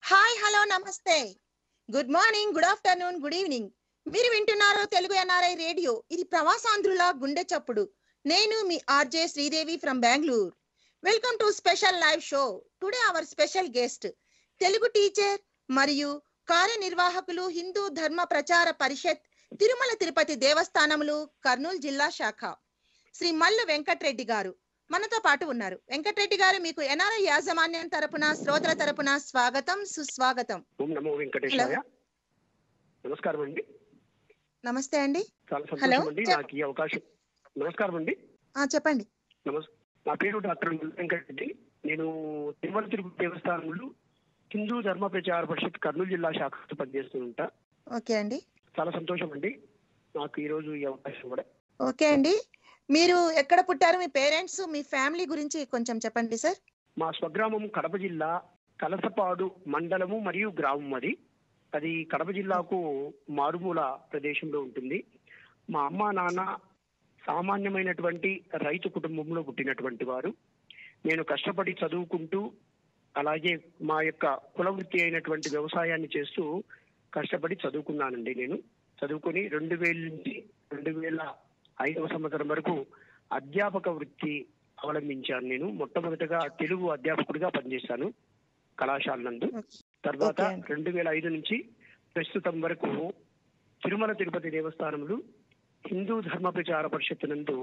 Hi hello నమస్తే good morning good afternoon good evening మీరు వింటున్నారు తెలుగు ఎన్ఆర్ఐ రేడియో ఇది ప్రవాసాంధ్రుల గుండె చప్పుడు నేను మీ RJ Sridevi from Bengaluru welcome to special live show today our special guest Telugu teacher మరియు కార్యనిర్వాహకులు హిందూ ధర్మ ప్రచార పరిషత్ తిరుమల తిరుపతి దేవస్థానములు కర్నూలు జిల్లా శాఖ శ్రీ మల్లు వెంకట్రెడ్డి గారు మనతో పాటు ఉన్నారు వెంకటరెడ్డి గారు మీకు ఎన్ఆర్ఐ యాజమాన్యం తరపున శ్రోతల తరపున స్వాగతం సుస్వాగతం ఓం నమో వెంకటేశాయ నమస్కారం అండి నమస్తే అండి చాలా హలో, సంతోషం అండి చెప్- నాకు ఈ అవకాశం నమస్కారం అండి ఆ చెప్పండి నమస్ నా పేరు డాక్టర్ వెంకటరెడ్డి నేను తిరుమల తిరుపతి దేవస్థానంలో హిందూ ధర్మ ప్రచార పరిషత్ కర్నూలు జిల్లా శాఖతో పనిచేస్తూ ఉంటా ఓకే అండి చాలా సంతోషం అండి నాకు ఈ రోజు ఈ అవకాశం కూడా ఓకే అండి మీరు ఎక్కడ పుట్టారు మీ పేరెంట్స్ మీ ఫ్యామిలీ గురించి కొంచెం చెప్పండి సార్ మా స్వగ్రామం కడప జిల్లా కలసపాడు మండలము మరియు గ్రామం అది అది కడప జిల్లాకు మారుమూల ప్రదేశంలో ఉంటుంది మా అమ్మ నాన్న సామాన్యమైనటువంటి రైతు కుటుంబంలో పుట్టినటువంటి వారు నేను కష్టపడి చదువుకుంటూ అలాగే మా యొక్క కుల వృత్తి అయినటువంటి వ్యవసాయాన్ని చేస్తూ కష్టపడి చదువుకున్నానండి నేను చదువుకొని రెండు వేల నుంచి రెండు వేల ఐదవ సంవత్సరం వరకు అధ్యాపక వృత్తి అవలంబించాను నేను మొట్టమొదటగా తెలుగు అధ్యాపకుడిగా పనిచేశాను కళాశాల నందు తర్వాత ఓకే అండి. రెండు వేల ఐదు నుంచి ప్రస్తుతం వరకు తిరుమల తిరుపతి దేవస్థానములు హిందూ ధర్మ ప్రచార పరిషత్ నందు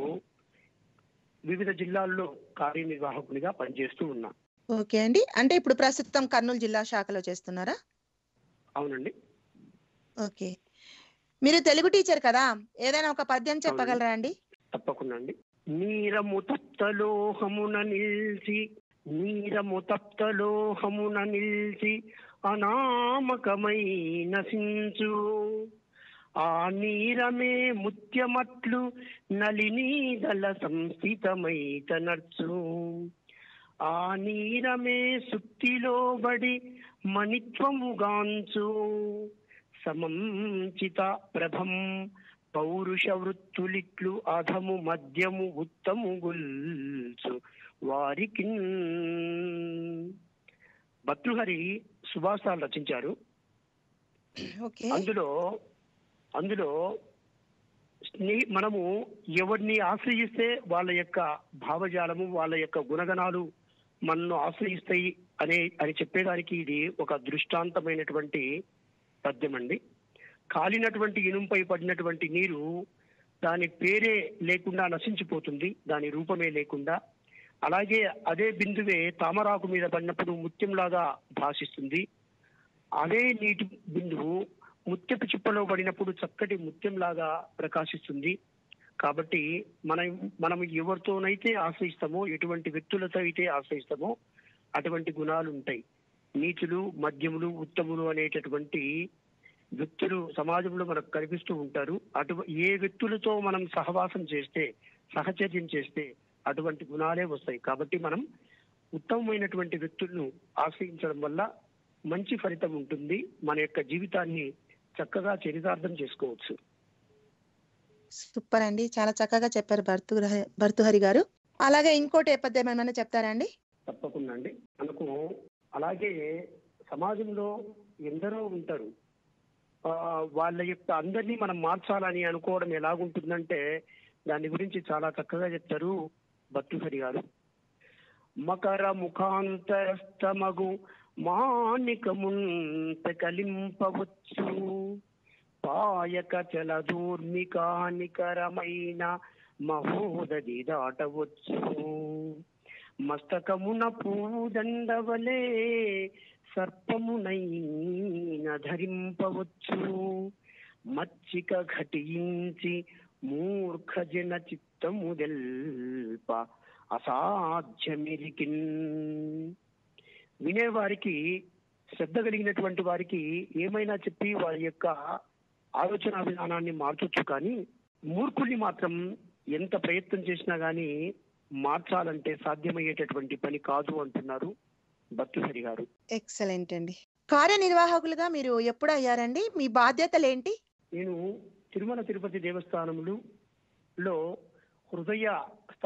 వివిధ జిల్లాల్లో కార్యనిర్వాహకునిగా పనిచేస్తూ ఉన్నా ఓకే అండి అంటే ఇప్పుడు ప్రస్తుతం కర్నూలు జిల్లా శాఖలో చేస్తున్నారా అవునండి ఓకే మీరు తెలుగు టీచర్ కదా ఏదైనా ఒక పద్యం చెప్పగలరా అండి తప్పకుండా అండి నీరము తప్తలోహమున నిల్చి నీరము తప్తలోహమున నిల్చి అనామకమై నశించు ఆ నీరమే ముత్యమట్లు నలినీదల సంస్థితమై తనర్చు ఆ నీరమే సుక్తిలో బడి మణిత్వముగాంచు సమంచిత ప్రభం పౌరుష వృత్తులిట్లు అధము మద్యము ఉత్తము గుల్చు వారికి భర్తృహరి సుభాషాలు రచించారు ఓకే అందులో అందులో స్నే- మనము ఎవరిని ఆశ్రయిస్తే వాళ్ళ యొక్క భావజాలము వాళ్ళ యొక్క గుణగణాలు మనను ఆశ్రయిస్తాయి అనే అని చెప్పేదానికి ఇది ఒక దృష్టాంతమైనటువంటి పద్యం అండి కాలినటువంటి ఇనుంపై పడినటువంటి నీరు దాని పేరే లేకుండా నశించిపోతుంది దాని రూపమే లేకుండా అలాగే అదే బిందువే తామరాకు మీద పడినప్పుడు ముత్యంలాగా భాషిస్తుంది అదే నీటి బిందువు ముత్యపు చిప్పలో పడినప్పుడు చక్కటి ముత్యంలాగా ప్రకాశిస్తుంది కాబట్టి మనం మనం ఎవరితోనైతే ఆశ్రయిస్తామో ఎటువంటి వ్యక్తులతో అయితే ఆశ్రయిస్తామో అటువంటి గుణాలు ఉంటాయి నీచులు మద్యములు ఉత్తములు అనేటటువంటి వ్యక్తులు సమాజంలో మనకు కనిపిస్తూ ఉంటారు అటు ఏ వ్యక్తులతో మనం సహవాసం చేస్తే సహచర్యం చేస్తే అటువంటి గుణాలే వస్తాయి కాబట్టి మనం ఉత్తమమైనటువంటి వ్యక్తులను ఆశ్రయించడం వల్ల మంచి ఫలితం ఉంటుంది మన యొక్క జీవితాన్ని చక్కగా చరితార్థం చేసుకోవచ్చు సూపర్ అండి చాలా చక్కగా చెప్పారు భర్తృహరి భర్తృహరి గారు అలాగే ఇంకోటి ఏ పద్యం ఏమైనా చెప్తారా అండి తప్పకుండా అండి మనకు అలాగే సమాజంలో ఎందరో ఉంటారు ఆ, వాళ్ళ యొక్క అందరినీ మనం మార్చాలని అనుకోవడం ఎలాగుంటుందంటే దాని గురించి చాలా చక్కగా చెప్తారు భర్తృహరి గారు మకర ముఖాంతరస్తమగు మానికముంత కలింపవచ్చు పాయక చలదూర్మికానికరమైన మహోదది దాటవచ్చు మస్తకమున పూదండవలే సర్పమునైన ధరింపవచ్చు మచ్చిక ఘటించి మూర్ఖ జన చిత్తము దెల్ప అసాధ్యమిరికిన్ వినేవారికి శ్రద్ధ కలిగినటువంటి వారికి ఏమైనా చెప్పి వారి యొక్క ఆలోచన విధానాన్ని మార్చొచ్చు కానీ మూర్ఖుల్ని మాత్రం ఎంత ప్రయత్నం చేసినా గానీ మార్చాలంటే సాధ్యమయ్యేటటువంటి పని కాదు అంటున్నారు భర్తృహరి గారు ఎక్సలెంట్ అండి కార్యనిర్వాహకులుగా మీరు ఎప్పుడు అయ్యారండి మీ బాధ్యతలు ఏంటి నేను తిరుమల తిరుపతి దేవస్థానములు లో హృదయ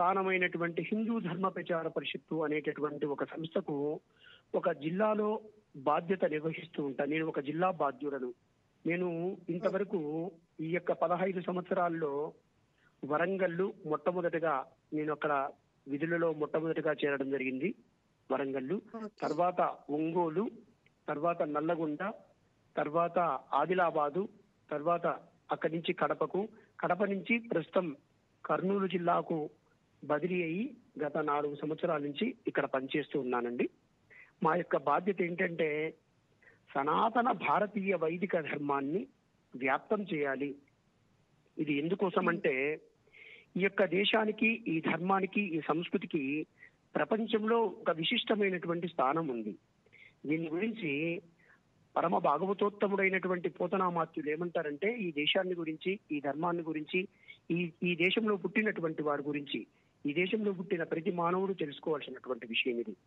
స్థానమైనటువంటి హిందూ ధర్మ ప్రచార పరిషత్తు అనేటటువంటి ఒక సంస్థకు ఒక జిల్లాలో బాధ్యత నిర్వహిస్తూ ఉంటాను నేను ఒక జిల్లా బాధ్యుడను నేను ఇంతవరకు ఈ యొక్క పదహైదు సంవత్సరాల్లో వరంగల్లు మొట్టమొదటిగా నేను అక్కడ విధులలో మొట్టమొదటిగా చేరడం జరిగింది వరంగల్లు ఓకే. తర్వాత ఒంగోలు తర్వాత నల్లగొండ తర్వాత ఆదిలాబాదు తర్వాత అక్కడి నుంచి కడపకు కడప నుంచి ప్రస్తుతం కర్నూలు జిల్లాకు బదిలీ అయ్యి గత నాలుగు సంవత్సరాల నుంచి ఇక్కడ పనిచేస్తూ ఉన్నానండి మా యొక్క బాధ్యత ఏంటంటే సనాతన భారతీయ వైదిక ధర్మాన్ని వ్యాప్తం చేయాలి ఇది ఎందుకోసం అంటే ఈ యొక్క దేశానికి ఈ ధర్మానికి ఈ సంస్కృతికి ప్రపంచంలో ఒక విశిష్టమైనటువంటి స్థానం ఉంది దీని గురించి పరమ భాగవతోత్తముడైనటువంటి పోతనామాత్యులు ఏమంటారంటే ఈ దేశాన్ని గురించి ఈ ధర్మాన్ని గురించి ఈ ఈ దేశంలో పుట్టినటువంటి వారి గురించి ఈ దేశంలో పుట్టిన ప్రతి మానవుడు తెలుసుకోవాల్సినటువంటి విషయం ఇది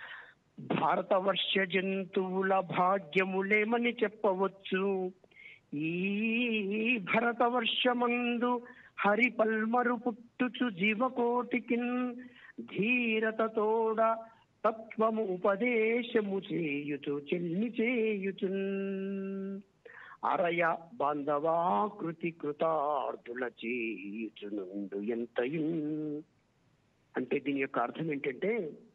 భారతవర్ష జంతువుల భాగ్యములేమని చెప్పవచ్చు ఈ భరతవర్షమందు హరిపల్మరు పుట్టుచు జీవకోటికిన్ ధీరతతోడ తత్వము ఉపదేశము చేయుచు చెల్లి చేయుచున్ అరయ బాంధవాకృతి కృతార్థుల చేయుచునుండు ఎంతయున్ అంటే దీని యొక్క అర్థం ఏంటంటే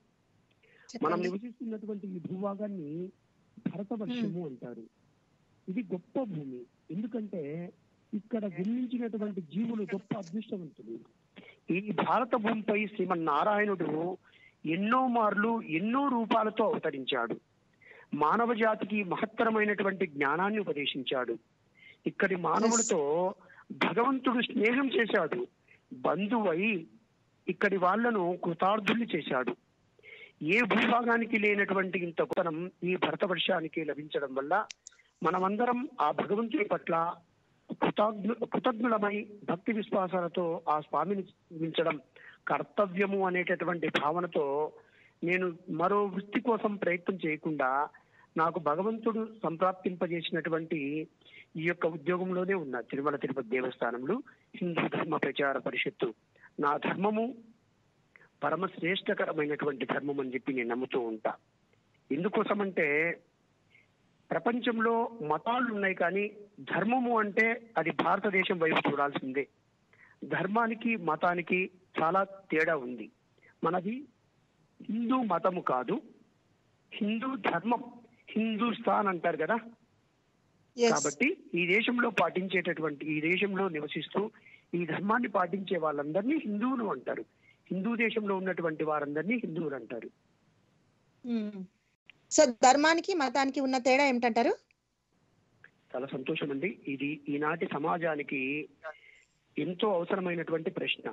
మనం చెప్పండి. నివసిస్తున్నటువంటి ఈ భూభాగాన్ని భరతవర్షము అంటారు ఇది గొప్ప భూమి ఎందుకంటే ఇక్కడ జన్మించినటువంటి జీవులు గొప్ప అదృష్టవంతులు ఈ భారత భూమిపై శ్రీమన్నారాయణుడు ఎన్నో మార్లు ఎన్నో రూపాలతో అవతరించాడు మానవ జాతికి మహత్తరమైనటువంటి జ్ఞానాన్ని ఉపదేశించాడు ఇక్కడి మానవులతో భగవంతుడు స్నేహం చేశాడు బంధువై ఇక్కడి వాళ్ళను కృతార్థుల్ని చేశాడు ఏ భూభాగానికి లేనటువంటి ఇంత గొప్పతనం ఈ భరతవర్షానికి లభించడం వల్ల మనమందరం ఆ భగవంతుని పట్ల కృతజ్ఞ కృతజ్ఞులమై భక్తి విశ్వాసాలతో ఆ స్వామిని మించడం కర్తవ్యము అనేటటువంటి భావనతో నేను మరో వృత్తి కోసం ప్రయత్నం చేయకుండా నాకు భగవంతుడు సంప్రాప్తింపజేసినటువంటి ఈ యొక్క ఉద్యోగంలోనే ఉన్న తిరుమల తిరుపతి దేవస్థానంలో హిందూ ధర్మ ప్రచార పరిషత్తు నా ధర్మము పరమ శ్రేష్టకరమైనటువంటి ధర్మం అని చెప్పి నేను నమ్ముతూ ఉంటా ఎందుకోసమంటే ప్రపంచంలో మతాలు ఉన్నాయి కానీ ధర్మము అంటే అది భారతదేశం వైపు చూడాల్సిందే ధర్మానికి మతానికి చాలా తేడా ఉంది మనది హిందూ మతము కాదు హిందూ ధర్మం హిందూస్థాన్ అంటారు కదా Yes. కాబట్టి ఈ దేశంలో పాటించేటటువంటి ఈ దేశంలో నివసిస్తూ ఈ ధర్మాన్ని పాటించే వాళ్ళందరినీ హిందువులు అంటారు హిందూ దేశంలో ఉన్నటువంటి వారందరినీ హిందువులు అంటారు మ్మ్. సో ధర్మానికి మతానికి ఉన్న తేడా ఏమిటంటారు చాలా సంతోషం అండి ఇది ఈనాటి సమాజానికి ఎంతో అవసరమైనటువంటి ప్రశ్న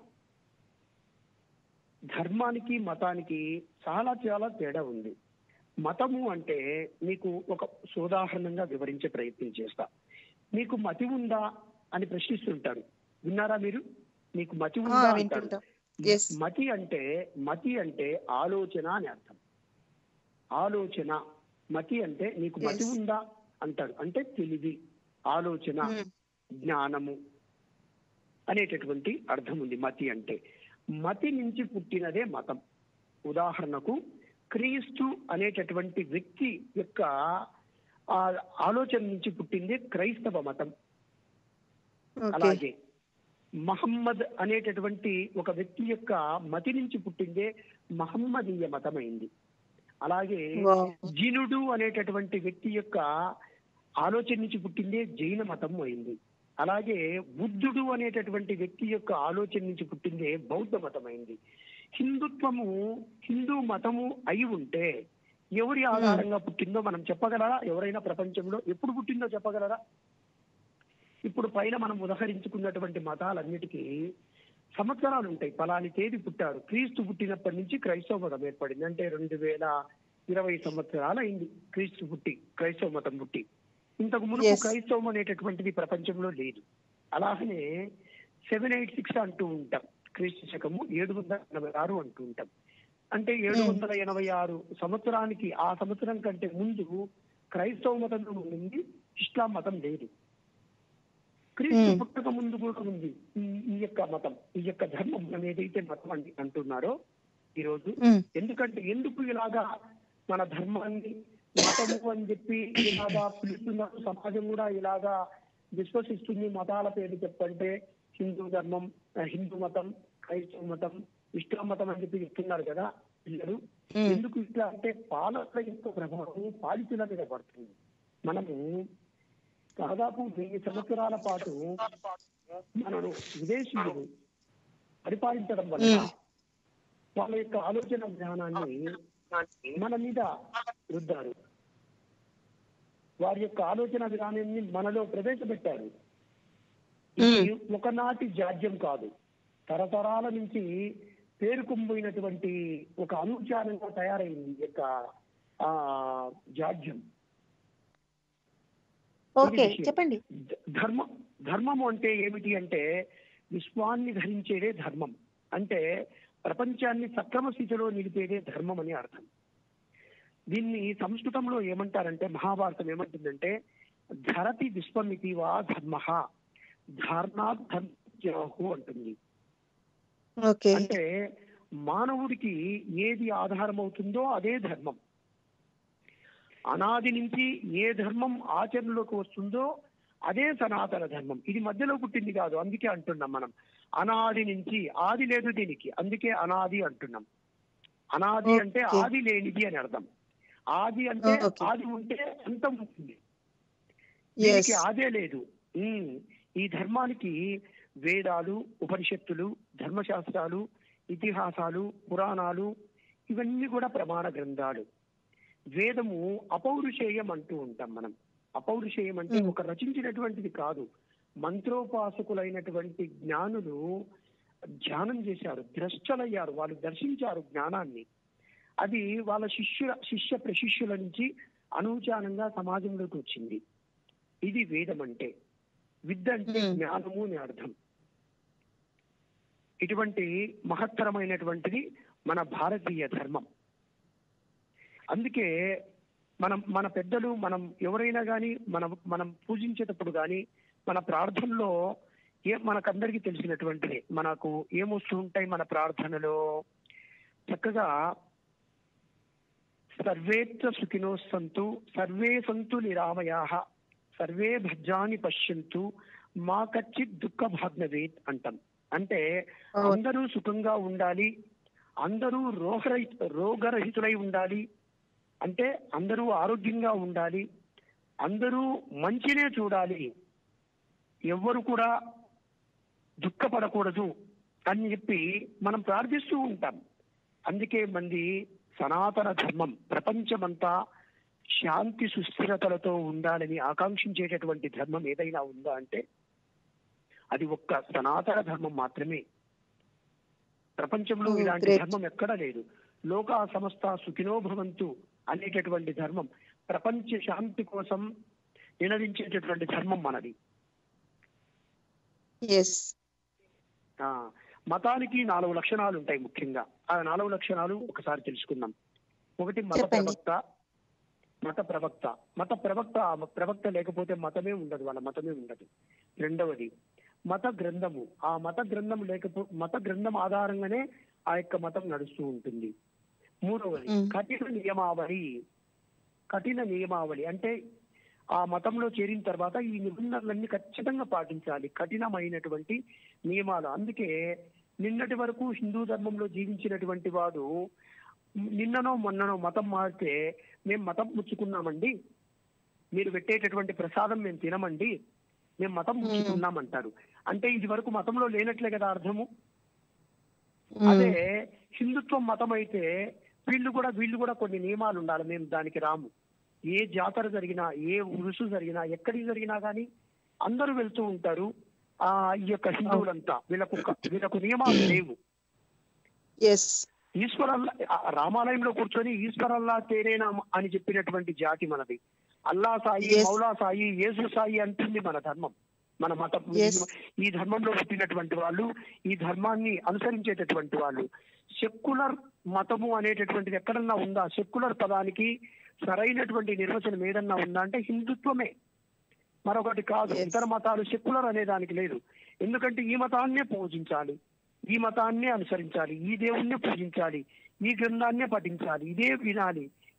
ధర్మానికి మతానికి చాలా చాలా తేడా ఉంది మతము అంటే మీకు ఒక సోదాహరణంగా వివరించే ప్రయత్నం చేస్తా మీకు మతి ఉందా అని ప్రశ్నిస్తుంటారు విన్నారా మీరు మీకు మతి ఆ, ఉందా అంటారు వింటుంటాం Yes. మతి అంటే మతి అంటే ఆలోచన అని అర్థం ఆలోచన మతి అంటే నీకు మతి Yes. ఉందా అంటారు అంటే తెలివి ఆలోచన మ్మ్. జ్ఞానము అనేటటువంటి అర్థం ఉంది మతి అంటే మతి నుంచి పుట్టినదే మతం ఉదాహరణకు క్రీస్తు అనేటటువంటి వ్యక్తి యొక్క ఆ ఆలోచన నుంచి పుట్టింది క్రైస్తవ మతం ఓకే అలాగే మహమ్మద్ అనేటటువంటి ఒక వ్యక్తి యొక్క మతి నుంచి పుట్టిందే మహమ్మదీయ మతమైంది అలాగే Wow. జినుడు అనేటటువంటి వ్యక్తి యొక్క ఆలోచన నుంచి పుట్టిందే జైన మతం అయింది అలాగే బుద్ధుడు అనేటటువంటి వ్యక్తి యొక్క ఆలోచన నుంచి పుట్టిందే బౌద్ధ మతం అయింది హిందుత్వము హిందూ మతము అయి ఉంటే ఎవరి ఆధారంగా పుట్టిందో మనం చెప్పగలరా ఎవరైనా ప్రపంచంలో ఎప్పుడు పుట్టిందో చెప్పగలరా ఇప్పుడు పైన మనం ఉదహరించుకున్నటువంటి మతాలన్నిటికీ సంవత్సరాలు ఉంటాయి పలాని తేదీ పుట్టారు క్రీస్తు పుట్టినప్పటి నుంచి క్రైస్తవ మతం ఏర్పడింది అంటే రెండు వేల ఇరవై సంవత్సరాలు అయింది క్రీస్తు పుట్టి క్రైస్తవ మతం పుట్టి ఇంతకు మునుపు Yes. క్రైస్తవం అనేటటువంటిది ప్రపంచంలో లేదు అలాగనే సెవెన్ ఎయిట్ సిక్స్ అంటూ ఉంటాం క్రీస్తు శకము ఏడు వందల ఎనభై ఆరు అంటూ ఉంటాం అంటే ఏడు వందల ఎనభై ఆరు సంవత్సరానికి ఆ సంవత్సరం కంటే ముందు క్రైస్తవ మతం ఉంది ఇస్లాం మతం లేదు క్రీస్తు Hmm. పుట్టక ముందు కూడా ఉంది ఈ ఈ యొక్క మతం ఈ యొక్క ధర్మం మనం ఏదైతే మతం అని అంటున్నారో ఈ రోజు మ్మ్. ఎందుకంటే ఎందుకు ఇలాగా మన ధర్మాన్ని మతము అని చెప్పి ఇలాగా పిలుస్తున్నారు సమాజం కూడా ఇలాగా విశ్వసిస్తుంది మతాల పేరు చెప్పంటే హిందూ ధర్మం ఆ, హిందూ మతం క్రైస్తవ మతం ఇస్లాం మతం అని చెప్పి చెప్తున్నారు కదా పిల్లలు ఉమ్, ఎందుకు ఇట్లా అంటే పాలకుల యొక్క ప్రభావం పాలితుల మీద పడుతుంది మనము దాదాపు వెయ్యి సంవత్సరాల పాటు మనను విదేశీయులు పరిపాలించడం వల్ల ఉమ్. వాళ్ళ యొక్క ఆలోచన జ్ఞానాన్ని మన మీద రుద్దారు వారి యొక్క ఆలోచన విధానాన్ని మనలో ప్రవేశపెట్టారు ఇది ఒకనాటి జాడ్యం కాదు తరతరాల నుంచి పేరుకుపోయినటువంటి ఒక అనుచారంగా తయారైంది ఈ యొక్క ఆ జాడ్యం ఓకే విషయం. చెప్పండి ధ- ధర్మ ధర్మము అంటే ఏమిటి అంటే విశ్వాన్ని ధరించేదే ధర్మం అంటే ప్రపంచాన్ని సక్రమ స్థితిలో నిలిపేదే ధర్మం అని అర్థం దీన్ని సంస్కృతంలో ఏమంటారంటే మహాభారతం ఏమంటుందంటే ధరతి విశ్వమితి వా ధర్మ ధారణాత్ ధర్మహు అంటుంది ఓకే అంటే మానవుడికి ఏది ఆధారం అవుతుందో అదే ధర్మం అనాది నుంచి ఏ ధర్మం ఆచరణలోకి వస్తుందో అదే సనాతన ధర్మం ఇది మధ్యలో పుట్టింది కాదు అందుకే అంటున్నాం మనం అనాది నుంచి ఆది లేదు దీనికి అందుకే అనాది అంటున్నాం అనాది అంటే Okay. ఆది లేనిది అని అర్థం ఆది అంటే Okay. ఆది ఉంటే అంతం ఉంటుంది ఎస్ దీనికి ఆదే లేదు ఉమ్, ఈ ధర్మానికి వేదాలు ఉపనిషత్తులు ధర్మశాస్త్రాలు ఇతిహాసాలు పురాణాలు ఇవన్నీ కూడా ప్రమాణ గ్రంథాలు వేదము అపౌరుషేయం అంటూ ఉంటాం మనం అపౌరుషేయం అంటే Hmm. ఒక రచించినటువంటిది కాదు మంత్రోపాసకులైనటువంటి జ్ఞానులు ధ్యానం చేశారు ద్రష్టలయ్యారు వాళ్ళు దర్శించారు జ్ఞానాన్ని అది వాళ్ళ శిష్యుల శిష్య ప్రశిష్యుల నుంచి అనూచానంగా సమాజంలోకి వచ్చింది ఇది వేదం అంటే విద్య అంటే Hmm. జ్ఞానము అని అర్థం ఇటువంటి మహత్తరమైనటువంటిది మన భారతీయ ధర్మం అందుకే మనం మన పెద్దలు మనం ఎవరైనా కానీ మనం మనం పూజించేటప్పుడు కానీ మన ప్రార్థనలో ఏ మనకందరికీ తెలిసినటువంటిది మనకు ఏమొస్తూ ఉంటాయి మన ప్రార్థనలో చక్కగా సర్వేత్ర సుఖినో సంతు సర్వే సంతు నిరామయా సర్వే భద్రాన్ని పశ్యంతు మా కచ్చిత్ దుఃఖ భాగ్నవేత్ అంటాం అంటే అవును. అందరూ సుఖంగా ఉండాలి అందరూ రోగరహి రోగరహితులై ఉండాలి అంటే అందరూ ఆరోగ్యంగా ఉండాలి అందరూ మంచినే చూడాలి ఎవ్వరు కూడా దుఃఖపడకూడదు అని చెప్పి మనం ప్రార్థిస్తూ ఉంటాం అందుకే మంది సనాతన ధర్మం ప్రపంచమంతా శాంతి సుస్థిరతలతో ఉండాలని ఆకాంక్షించేటటువంటి ధర్మం ఏదైనా ఉందా అంటే అది ఒక్క సనాతన ధర్మం మాత్రమే ప్రపంచంలో Oh, ఇలాంటి great. ధర్మం ఎక్కడా లేదు లోకా సమస్త సుఖినో భవంతు అనేటటువంటి ధర్మం ప్రపంచ శాంతి కోసం నినదించేటటువంటి ధర్మం మనది ఎస్ ఆ మతానికి నాలుగు లక్షణాలు ఉంటాయి ముఖ్యంగా ఆ నాలుగు లక్షణాలు ఒకసారి తెలుసుకుందాం ఒకటి మత చెప్పండి. ప్రవక్త మత ప్రవక్త మత ప్రవక్త ఆ ప్రవక్త లేకపోతే మతమే ఉండదు వాళ్ళ మతమే ఉండదు రెండవది మత గ్రంథము ఆ మత గ్రంథం లేకపో మత గ్రంథం ఆధారంగానే ఆ యొక్క మతం నడుస్తూ ఉంటుంది మూడవది మ్. కఠిన నియమావళి కఠిన నియమావళి అంటే ఆ మతంలో చేరిన తర్వాత ఈ నిబంధనలన్నీ ఖచ్చితంగా పాటించాలి కఠినమైనటువంటి నియమాలు అందుకే నిన్నటి వరకు హిందూ ధర్మంలో జీవించినటువంటి వాడు నిన్ననో మొన్ననో మతం మారితే మేము మతం ముచ్చుకున్నామండి మీరు పెట్టేటటువంటి ప్రసాదం మేము తినమండి మేము మతం ముచ్చుకున్నామంటారు అంటే ఇది వరకు మతంలో లేనట్లే కదా అర్థము అదే హిందుత్వం మతం అయితే వీళ్ళు కూడా వీళ్ళు కూడా కొన్ని నియమాలు ఉండాలి మేము దానికి రాము ఏ జాతర జరిగినా ఏ ఉరుసు జరిగినా ఎక్కడికి జరిగినా కానీ అందరూ వెళ్తూ ఉంటారు ఆ ఈ యొక్క హిందువులంతా వీళ్ళకు ఒక- వీళ్ళకు నియమాలు లేవు ఎస్ ఈశ్వరల్లా ఆ రామాలయంలో కూర్చొని ఈశ్వరల్లా తేరేనా అని చెప్పినటువంటి జాతి మనది అల్లా సాయి Yes. మౌలా సాయి యేసు సాయి అంటుంది మన ధర్మం మన మతం Yes. ఈ ధర్మంలో పుట్టినటువంటి వాళ్ళు ఈ ధర్మాన్ని అనుసరించేటటువంటి వాళ్ళు సెక్యులర్ మతము అనేటటువంటిది ఎక్కడన్నా ఉందా సెక్యులర్ పదానికి సరైనటువంటి నిర్వచనం ఏదన్నా ఉందా అంటే హిందుత్వమే మరొకటి కాదు Yes. ఇతర మతాలు సెక్యులర్ అనే దానికి లేదు ఎందుకంటే ఈ మతాన్నే పూజించాలి ఈ మతాన్నే అనుసరించాలి ఈ దేవుణ్ణి పూజించాలి ఈ గ్రంథాన్నే పఠించాలి ఇదే వినాలి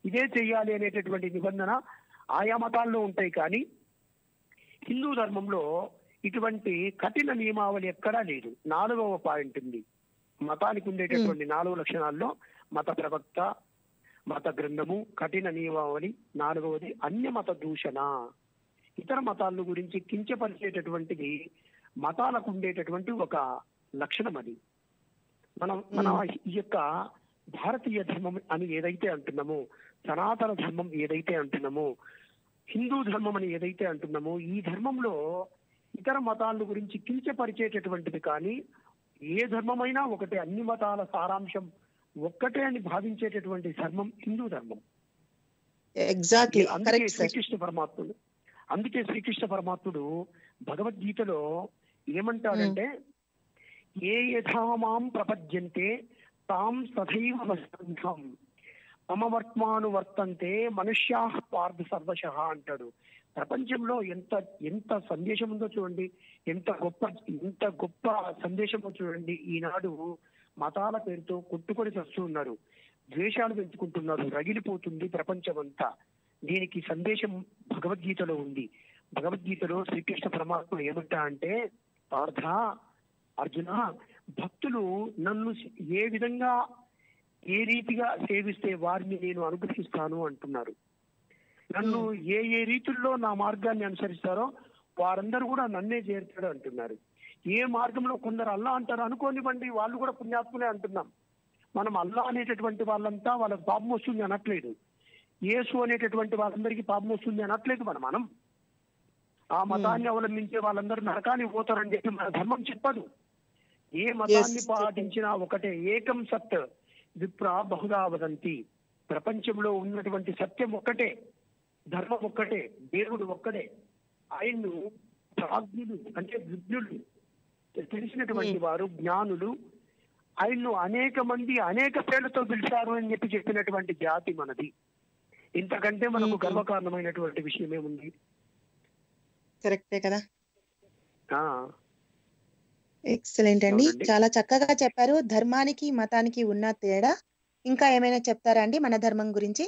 ఇదే చెయ్యాలి అనేటటువంటి నిబంధన ఆయా మతాల్లో ఉంటాయి కానీ హిందూ ధర్మంలో ఇటువంటి కఠిన నియమావళి ఎక్కడా లేదు నాలుగవ పాయింట్ ఉంది మతానికి ఉండేటటువంటి నాలుగు లక్షణాల్లో మత ప్రవక్త మత గ్రంథము కఠిన నియమావళి నాలుగవది అన్య మత దూషణ ఇతర మతాల గురించి కించపరిచేటటువంటిది మతాలకు ఉండేటటువంటి ఒక లక్షణం అది మనం మన ఈ యొక్క భారతీయ ధర్మం అని ఏదైతే అంటున్నామో సనాతన ధర్మం ఏదైతే అంటున్నామో హిందూ ధర్మం అని ఏదైతే అంటున్నామో ఈ ధర్మంలో ఇతర మతాల గురించి కించపరిచేటటువంటిది కానీ ఏ ధర్మమైనా ఒకటే అన్ని మతాల సారాంశం ఒక్కటే అని భావించేటటువంటి ధర్మం హిందూ ధర్మం ఎగ్జాక్ట్లీ అందుకే కరెక్ట్ సార్ శ్రీకృష్ణ పరమాత్ముడు అందుకే శ్రీకృష్ణ పరమాత్ముడు భగవద్గీతలో ఏమంటాడంటే ఏ యథామాం ప్రపద్యంతే తాం సదైవ వసంతం మమ వర్త్మాను వర్తంతే మనుష్యా పార్థ సర్వశ అంటాడు ప్రపంచంలో ఎంత ఎంత సందేశం ఉందో చూడండి ఎంత గొప్ప ఎంత గొప్ప సందేశమో చూడండి ఈనాడు మతాల పేరుతో కొట్టుకొని చస్తూ ఉన్నారు ద్వేషాలు పెంచుకుంటున్నారు రగిలిపోతుంది ప్రపంచం అంతా దీనికి సందేశం భగవద్గీతలో ఉంది భగవద్గీతలో శ్రీకృష్ణ పరమాత్మ ఏమంటా అంటే పార్థ అర్జున భక్తులు నన్ను ఏ విధంగా ఏ రీతిగా సేవిస్తే వారిని నేను అనుగ్రహిస్తాను అంటున్నారు నన్ను ఏ ఏ రీతుల్లో నా మార్గాన్ని అనుసరిస్తారో వారందరూ కూడా నన్నే చేరుతాడు అంటున్నారు ఏ మార్గంలో కొందరు అల్లా అంటారు అనుకోనివ్వండి వాళ్ళు కూడా పుణ్యాత్ములే అంటున్నాం మనం అల్లా అనేటటువంటి వాళ్ళంతా వాళ్ళకి పాపం వస్తుంది అనట్లేదు యేసు అనేటటువంటి వాళ్ళందరికీ పాపం వస్తుంది అనట్లేదు మనం మనం ఆ మతాన్ని అవలంబించే వాళ్ళందరూ నరకానికి పోతారని చెప్పి మన ధర్మం చెప్పదు ఏ మతాన్ని పాటించినా ఒకటే ఏకం సత్ విప్ర బహుదా వదంతి ప్రపంచంలో ఉన్నటువంటి సత్యం ఒక్కటే ధర్మం ఒక్కటే దేవుడు ఒక్కడే ఆయన్ను ప్రాజ్ఞులు అంటే విజ్ఞులు తెలిసినటువంటి వారు జ్ఞానులు ఆయన్ను అనేక మంది అనేక పేర్లతో పిలిచారు అని చెప్పి చెప్పినటువంటి జాతి మనది ఇంతకంటే మనకు మ్మ్. గర్వకారణమైనటువంటి విషయం ఏముంది కరెక్టే కదా ఆ ఎక్సలెంట్ అండి అవునండి. చాలా చక్కగా చెప్పారు ధర్మానికి మతానికి ఉన్న తేడా ఇంకా ఏమైనా చెప్తారా అండి మన ధర్మం గురించి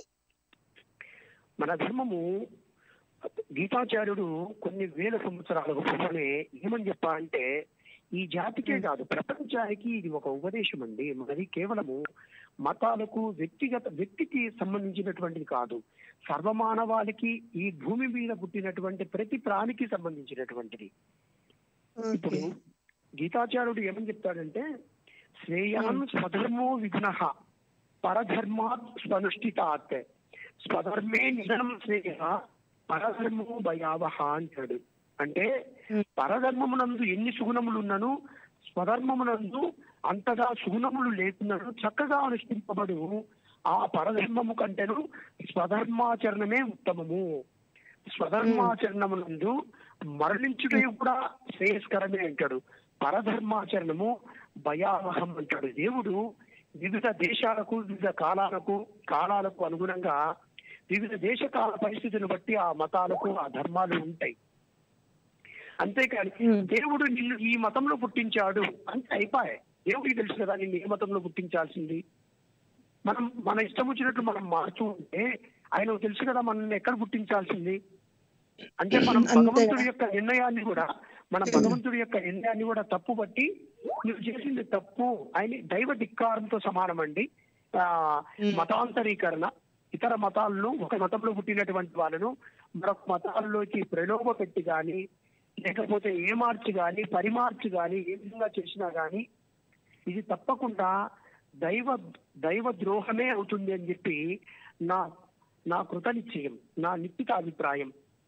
మన ధర్మము గీతాచార్యుడు కొన్ని వేల సంవత్సరాల పూర్వమే ఏమని చెప్పా అంటే ఈ జాతికే కాదు ప్రపంచానికి ఇది ఒక ఉపదేశం అండి మనది కేవలము మతాలకు వ్యక్తిగత వ్యక్తికి సంబంధించినటువంటిది కాదు సర్వమానవాళికి ఈ భూమి మీద పుట్టినటువంటి ప్రతి ప్రాణికి సంబంధించినటువంటిది ఇప్పుడు గీతాచార్యుడు ఏమని చెప్తాడంటే శ్రేయాన్ స్వధర్మో విఘ్న పరధర్మాత్ స్వనుష్ఠితాత్ స్వధర్మే నిధనం శ్రేయ పరధర్మో భయావహ అంటాడు అంటే Hmm. పరధర్మమునందు ఎన్ని సుగుణములు ఉన్నను స్వధర్మమునందు అంతగా సుగుణములు లేకున్నను చక్కగా అనుష్ఠింపబడు ఆ పరధర్మము కంటేను స్వధర్మాచరణమే ఉత్తమము స్వధర్మాచరణమునందు మరణించుటే కూడా శ్రేయస్కరమే అంటాడు పరధర్మాచరణము భయావహం అంటాడు దేవుడు వివిధ దేశాలకు వివిధ కాలాలకు కాలాలకు అనుగుణంగా వివిధ దేశకాల పరిస్థితులను బట్టి ఆ మతాలకు ఆ ధర్మాలు ఉంటాయి అంతేకాని Hmm. దేవుడు నిన్ను ఈ మతంలో పుట్టించాడు అంటే అయిపోయాయి దేవుడికి తెలుసు కదా నిన్ను ఏ మతంలో పుట్టించాల్సింది మనం మన ఇష్టం వచ్చినట్లు మనం మారుతూ ఉంటే ఆయనకు తెలుసు కదా మనల్ని ఎక్కడ పుట్టించాల్సింది అంటే మనం అంతే భగవంతుడి కదా. యొక్క నిర్ణయాన్ని కూడా మన భగవంతుడి యొక్క నిర్ణయాన్ని కూడా తప్పు బట్టి నువ్వు చేసింది తప్పు ఆయన దైవ ధిక్కారంతో సమానం అండి ఆ Hmm. మతాంతరీకరణ ఇతర మతాలను ఒక మతంలో పుట్టినటువంటి వాళ్ళను మరొక మతాల్లోకి ప్రలోభ పెట్టి గాని లేకపోతే ఏ మార్చి గాని పరిమార్చి గాని ఏ విధంగా చేసినా గాని ఇది తప్పకుండా దైవ దైవ ద్రోహమే అవుతుంది అని చెప్పి నా నా కృతనిశ్చయం నా నిశ్చిత అభిప్రాయం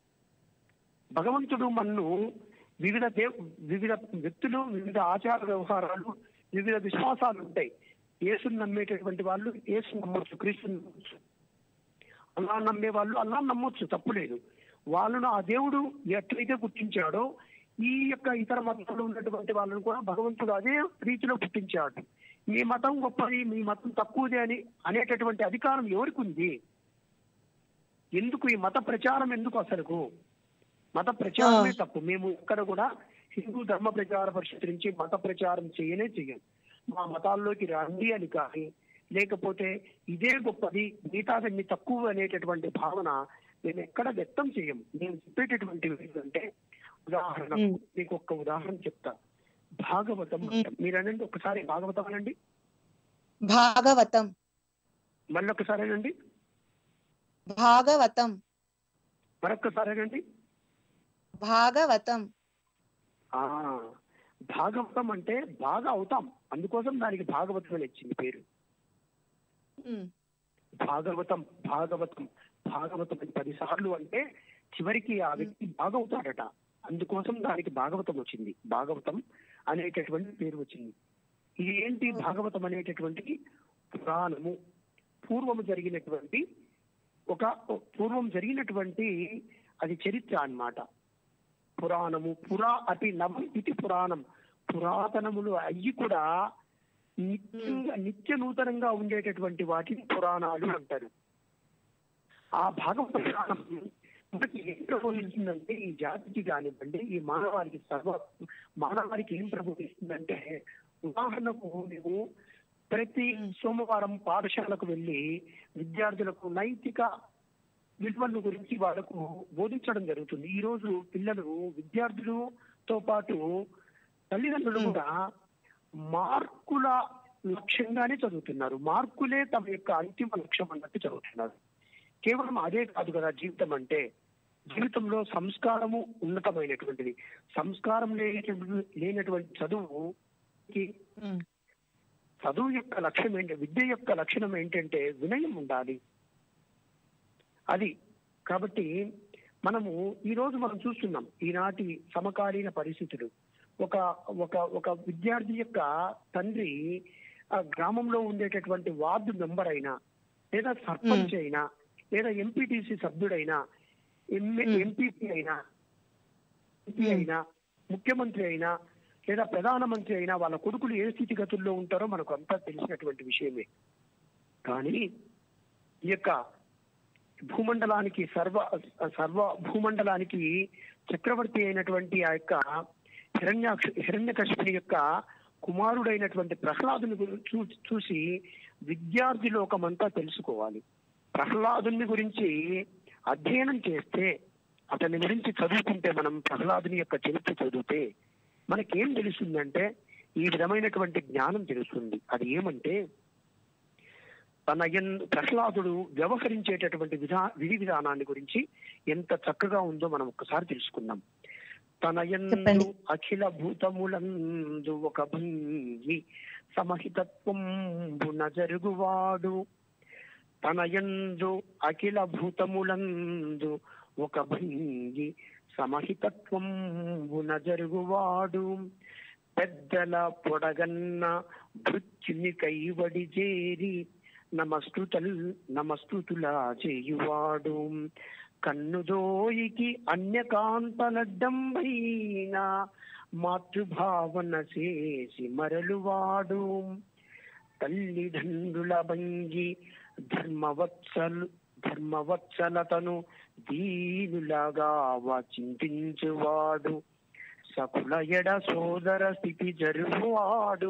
భగవంతుడు మన్ను వివిధ దేవ్ వివిధ వ్యక్తులు వివిధ ఆచార వ్యవహారాలు వివిధ విశ్వాసాలు ఉంటాయి యేసుని నమ్మేటటువంటి వాళ్ళు యేసు నమ్మొచ్చు క్రీస్తుని నమ్మొచ్చు అల్లా నమ్మే వాళ్ళు అల్లా నమ్మొచ్చు తప్పులేదు వాళ్ళను ఆ దేవుడు ఎట్లయితే పుట్టించాడో ఈ యొక్క ఇతర మతాలు ఉన్నటువంటి వాళ్ళను కూడా భగవంతుడు అదే రీతిలో పుట్టించాడు మీ మతం గొప్పది మీ మతం తక్కువది అని అనేటటువంటి అధికారం ఎవరికి ఉంది ఎందుకు ఈ మత ప్రచారం ఎందుకు అసలుకు మత ప్రచారమే తప్పు మేము ఇక్కడ కూడా హిందూ ధర్మ ప్రచార పరిషత్ నుంచి మత ప్రచారం చేయనే చెయ్యం మా మతాల్లోకి రండి అని కానీ లేకపోతే ఇదే గొప్పది మిగతాదన్ని తక్కువ అనేటటువంటి భావన మేము ఎక్కడ వ్యక్తం చేయం నేను చెప్పేటటువంటి అంటే ఉదాహరణ మ్మ్. మీకు ఒక్క ఉదాహరణ చెప్తా భాగవతం మ్మ్. అంటాం. మీరు అనండి ఒకసారి భాగవతం అనండి భాగవతం మళ్ళొకసారి అనండి భాగవతం మరొక్కసారి అనండి భాగవతం ఆ భాగవతం అంటే బాగా అవుతాం అందుకోసం దానికి భాగవతం అని వచ్చింది పేరు ఉమ్, భాగవతం భాగవతం భాగవతం అని పది సార్లు అంటే చివరికి ఆ వ్యక్తి బాగవుతాడట అందుకోసం దానికి భాగవతం వచ్చింది భాగవతం అనేటటువంటి పేరు వచ్చింది ఇది ఏంటి భాగవతం అనేటటువంటి పురాణము పూర్వము జరిగినటువంటి ఒక పూర్వం జరిగినటువంటి అది చరిత్ర అన్నమాట పురాణము పురా అతి నవం ఇది పురాణం పురాతనములు అయ్యి కూడా నిత్యంగా నిత్య నూతనంగా ఉండేటటువంటి వాటిని పురాణాలు అంటారు ఆ భాగవత పురాణం మనకి ఏం ప్రబోధిస్తుందంటే ఈ జాతికి కానివ్వండి ఈ మానవానికి సర్వ మానవానికి ఏం ప్రబోధిస్తుందంటే ఉదాహరణకు మేము ప్రతి సోమవారం పాఠశాలకు వెళ్ళి విద్యార్థులకు నైతిక విలువల గురించి వాళ్ళకు బోధించడం జరుగుతుంది ఈ రోజు పిల్లలు విద్యార్థులతో పాటు తల్లిదండ్రులు మ్మ్. కూడా మార్కుల లక్ష్యంగానే చదువుతున్నారు మార్కులే తమ యొక్క అంతిమ లక్ష్యం అన్నట్టు చదువుతున్నారు కేవలం అదే కాదు కదా జీవితం అంటే జీవితంలో సంస్కారము ఉన్నతమైనటువంటిది సంస్కారం లేనటువంటి లేనటువంటి చదువుకి ఉమ్, చదువు యొక్క లక్ష్యం ఏంటి విద్య యొక్క లక్షణం ఏంటంటే వినయం ఉండాలి అది కాబట్టి మనము ఈ రోజు మనం చూస్తున్నాం ఈనాటి సమకాలీన పరిస్థితులు ఒక ఒక ఒక విద్యార్థి యొక్క తండ్రి ఆ గ్రామంలో ఉండేటటువంటి వార్డు మెంబర్ అయినా లేదా సర్పంచ్ అయినా లేదా ఎంపీటీసీ సభ్యుడైనా ఎంఏ మ్మ్. ఎంపీపీ అయినా ఎంపీ మ్మ్. అయినా ముఖ్యమంత్రి అయినా లేదా ప్రధానమంత్రి అయినా వాళ్ళ కొడుకులు ఏ స్థితిగతుల్లో ఉంటారో మనకు అంతా తెలిసినటువంటి విషయమే కానీ ఈ యొక్క భూమండలానికి సర్వ సర్వ భూమండలానికి చక్రవర్తి అయినటువంటి ఆ యొక్క హిరణ్యాక్ష హిరణ్యకశిపుని యొక్క కుమారుడైనటువంటి ప్రహ్లాదుని గురి- చూ- చూసి విద్యార్థి లోకమంతా తెలుసుకోవాలి ప్రహ్లాదుని గురించి అధ్యయనం చేస్తే అతని గురించి చదువుకుంటే మనం ప్రహ్లాదుని యొక్క చరిత్ర చదివితే మనకేం తెలుస్తుందంటే ఈ విధమైనటువంటి జ్ఞానం తెలుస్తుంది అది ఏమంటే తన ఎన్ ప్రహ్లాదుడు వ్యవహరించేటటువంటి విధా విధి విధానాన్ని గురించి ఎంత చక్కగా ఉందో మనం ఒక్కసారి తెలుసుకుందాం తన ఎందు చెప్పండి. అఖిల భూతములందు ఒక భంగి సమహితత్వంబున జరుగువాడు తన యందు అఖిల భూతములందు ఒక భంగి సమహితత్వంబున జరుగువాడు పెద్దల పొడగన్న భృత్యుని కైవడి చేరి నమస్కృతల్ నమస్కృతులా చేయువాడు కన్నుదోయికి అన్యకాంతలడ్డంబైన మాతృభావన చేసి మరలువాడు తల్లిదండ్రుల భంగి ధర్మవత్సలు ధర్మవత్సలతను దీనులాగా చింతించువాడు సకుల ఎడ సోదర స్థితి జరువాడు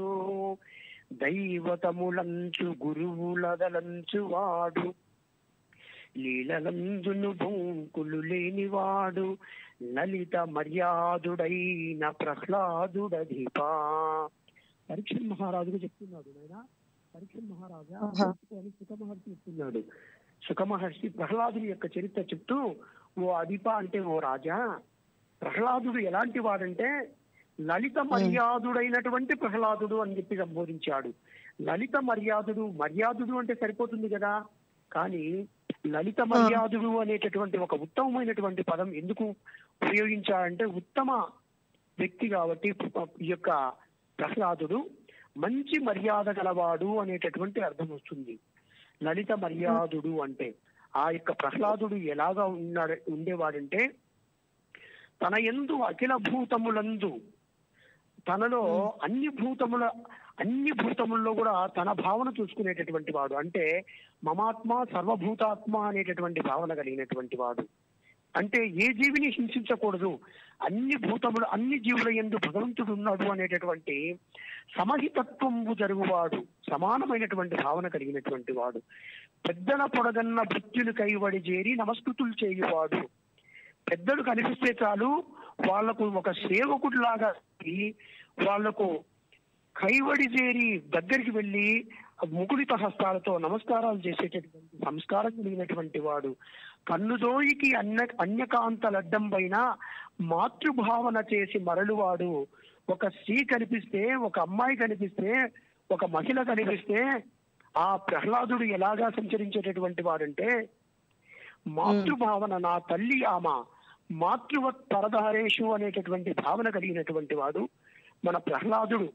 దైవతములంచు గురువులదలంచువాడు లీలలందును బొంకులు లేనివాడు లలిత మర్యాదుడైన ప్రహ్లాదుడధిపా పరీక్ష మహారాజుకు చెప్తున్నాడు నాయన పరీక్ష మహారాజా ఆహా. అని సుఖ మహర్షి చెప్తున్నాడు సుఖ మహర్షి ప్రహ్లాదుని యొక్క చరిత్ర చెప్తూ ఓ అధిప అంటే ఓ రాజా ప్రహ్లాదుడు ఎలాంటి వాడంటే లలిత మర్యాదుడైనటువంటి ప్రహ్లాదుడు అని చెప్పి సంబోధించాడు లలిత మర్యాదుడు మర్యాదుడు అంటే సరిపోతుంది కదా కానీ లలిత మర్యాదుడు అనేటటువంటి ఒక ఉత్తమమైనటువంటి పదం ఎందుకు ఉపయోగించాడంటే ఉత్తమ వ్యక్తి కాబట్టి ఈ యొక్క ప్రహ్లాదుడు మంచి మర్యాద గలవాడు అనేటటువంటి అర్థం వస్తుంది లలిత మర్యాదుడు అంటే ఆ యొక్క ప్రహ్లాదుడు ఎలాగా ఉన్నాడు ఉండేవాడంటే తన ఎందు అఖిల భూతములందు తనలో అన్ని భూతముల అన్ని భూతముల్లో కూడా తన భావన చూసుకునేటటువంటి వాడు అంటే మమాత్మ సర్వభూతాత్మ అనేటటువంటి భావన కలిగినటువంటి వాడు అంటే ఏ జీవిని హింసించకూడదు అన్ని భూతములు అన్ని జీవుల ఎందు భగవంతుడు ఉన్నాడు అనేటటువంటి సమహితత్వము జరుగువాడు సమానమైనటువంటి భావన కలిగినటువంటి వాడు పెద్దల పొడగన్న భృత్యులు కైవడి చేరి నమస్కృతులు చేయువాడు పెద్దలు కనిపిస్తే చాలు వాళ్లకు ఒక సేవకుడిలాగా వాళ్లకు కైవడి చేరి దగ్గరికి వెళ్ళి ముకుడిత హస్తాలతో నమస్కారాలు చేసేటటువంటి సంస్కారం కలిగినటువంటి వాడు కన్నుదోయికి అన్య అన్యకాంతలడ్డం పైన మాతృభావన చేసి మరలువాడు ఒక స్త్రీ కనిపిస్తే ఒక అమ్మాయి కనిపిస్తే ఒక మహిళ కనిపిస్తే ఆ ప్రహ్లాదుడు ఎలాగా సంచరించేటటువంటి వాడంటే మాతృభావన నా తల్లి ఆమ మాతృవత్ పరధారేషు అనేటటువంటి భావన కలిగినటువంటి వాడు మన ప్రహ్లాదుడు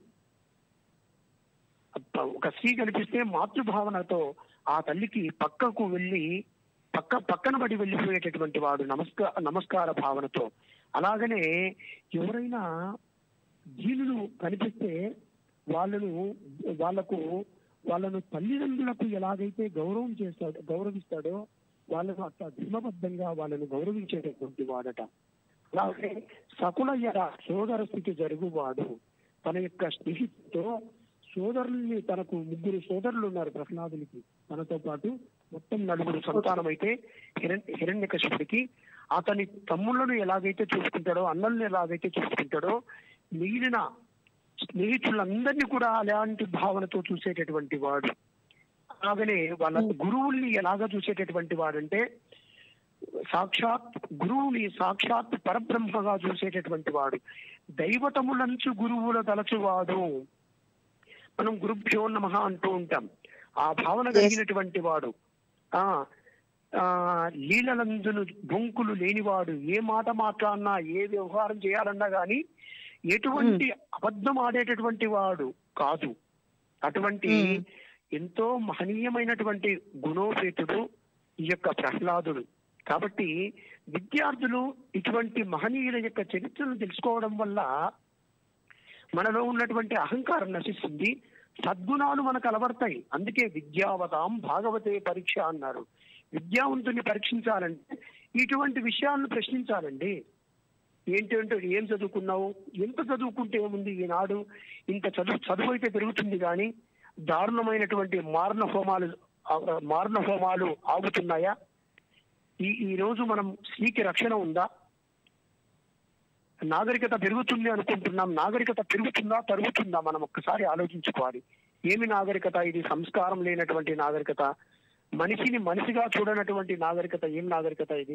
అప్ప- ఒక స్త్రీ కనిపిస్తే మాతృభావనతో ఆ తల్లికి పక్కకు వెళ్ళి పక్క పక్కన పడి వెళ్ళిపోయేటటువంటి వాడు నమస్కార నమస్కార భావనతో అలాగనే ఎవరైనా జీనులు కనిపిస్తే వాళ్ళను వాళ్ళకు వాళ్ళను తల్లిదండ్రులకు ఎలాగైతే గౌరవం చేస్తాడో గౌరవిస్తాడో వాళ్ళను అట్లా ధర్మబద్ధంగా వాళ్ళను గౌరవించేటటువంటి వాడట అలాగే సకులయ్య సోదర స్థితి జరుగువాడు తన యొక్క స్నేహితుతో సోదరుల్ని తనకు ముగ్గురు సోదరులు ఉన్నారు ప్రహ్లాదునికి తనతో పాటు మొత్తం నలుగురు సంతానం అయితే హిరణ్ హిరణ్యకశిపుడికి అతని తమ్ముళ్ళను ఎలాగైతే చూసుకుంటాడో అన్నల్ని ఎలాగైతే చూసుకుంటాడో మిగిలిన స్నేహితులందరినీ కూడా అలాంటి భావనతో చూసేటటువంటి వాడు అలాగనే వాళ్ళ గురువుల్ని ఎలాగా చూసేటటువంటి వాడంటే సాక్షాత్ గురువుని సాక్షాత్ పరబ్రహ్మగా చూసేటటువంటి వాడు దైవతములంచు గురువుల తలచువాడు మనం గురుభ్యో నమ అంటూ ఉంటాం ఆ భావన కలిగినటువంటి వాడు ఆ ఆ లీలలందును బొంకులు లేనివాడు ఏ మాట మాట్లాడినా ఏ వ్యవహారం చేయాలన్నా గాని ఎటువంటి అబద్ధం ఆడేటటువంటి వాడు కాదు అటువంటి మ్మ్. ఎంతో మహనీయమైనటువంటి గుణోపేతుడు ఈ యొక్క ప్రహ్లాదుడు కాబట్టి విద్యార్థులు ఇటువంటి మహనీయుల యొక్క చరిత్రను తెలుసుకోవడం వల్ల మనలో ఉన్నటువంటి అహంకారం నశిస్తుంది సద్గుణాలు మనకు అలవర్తాయి అందుకే విద్యావతాం భాగవతే పరీక్ష అన్నారు విద్యావంతుని పరీక్షించాలంటే ఇటువంటి విషయాలను ప్రశ్నించాలండి ఏంటంటే ఏం చదువుకున్నావు ఎంత చదువుకుంటే ఏముంది ఈనాడు ఇంత చదువు చదువు అయితే పెరుగుతుంది కానీ దారుణమైనటువంటి మారణ హోమాలు ఆ, మారణ హోమాలు ఆగుతున్నాయా ఈ ఈ రోజు మనం స్త్రీకి రక్షణ ఉందా నాగరికత పెరుగుతుంది అనుకుంటున్నాం నాగరికత పెరుగుతుందా తరుగుతుందా మనం ఒక్కసారి ఆలోచించుకోవాలి ఏమి నాగరికత ఇది సంస్కారం లేనటువంటి నాగరికత మనిషిని మనిషిగా చూడనటువంటి నాగరికత ఏం నాగరికత ఇది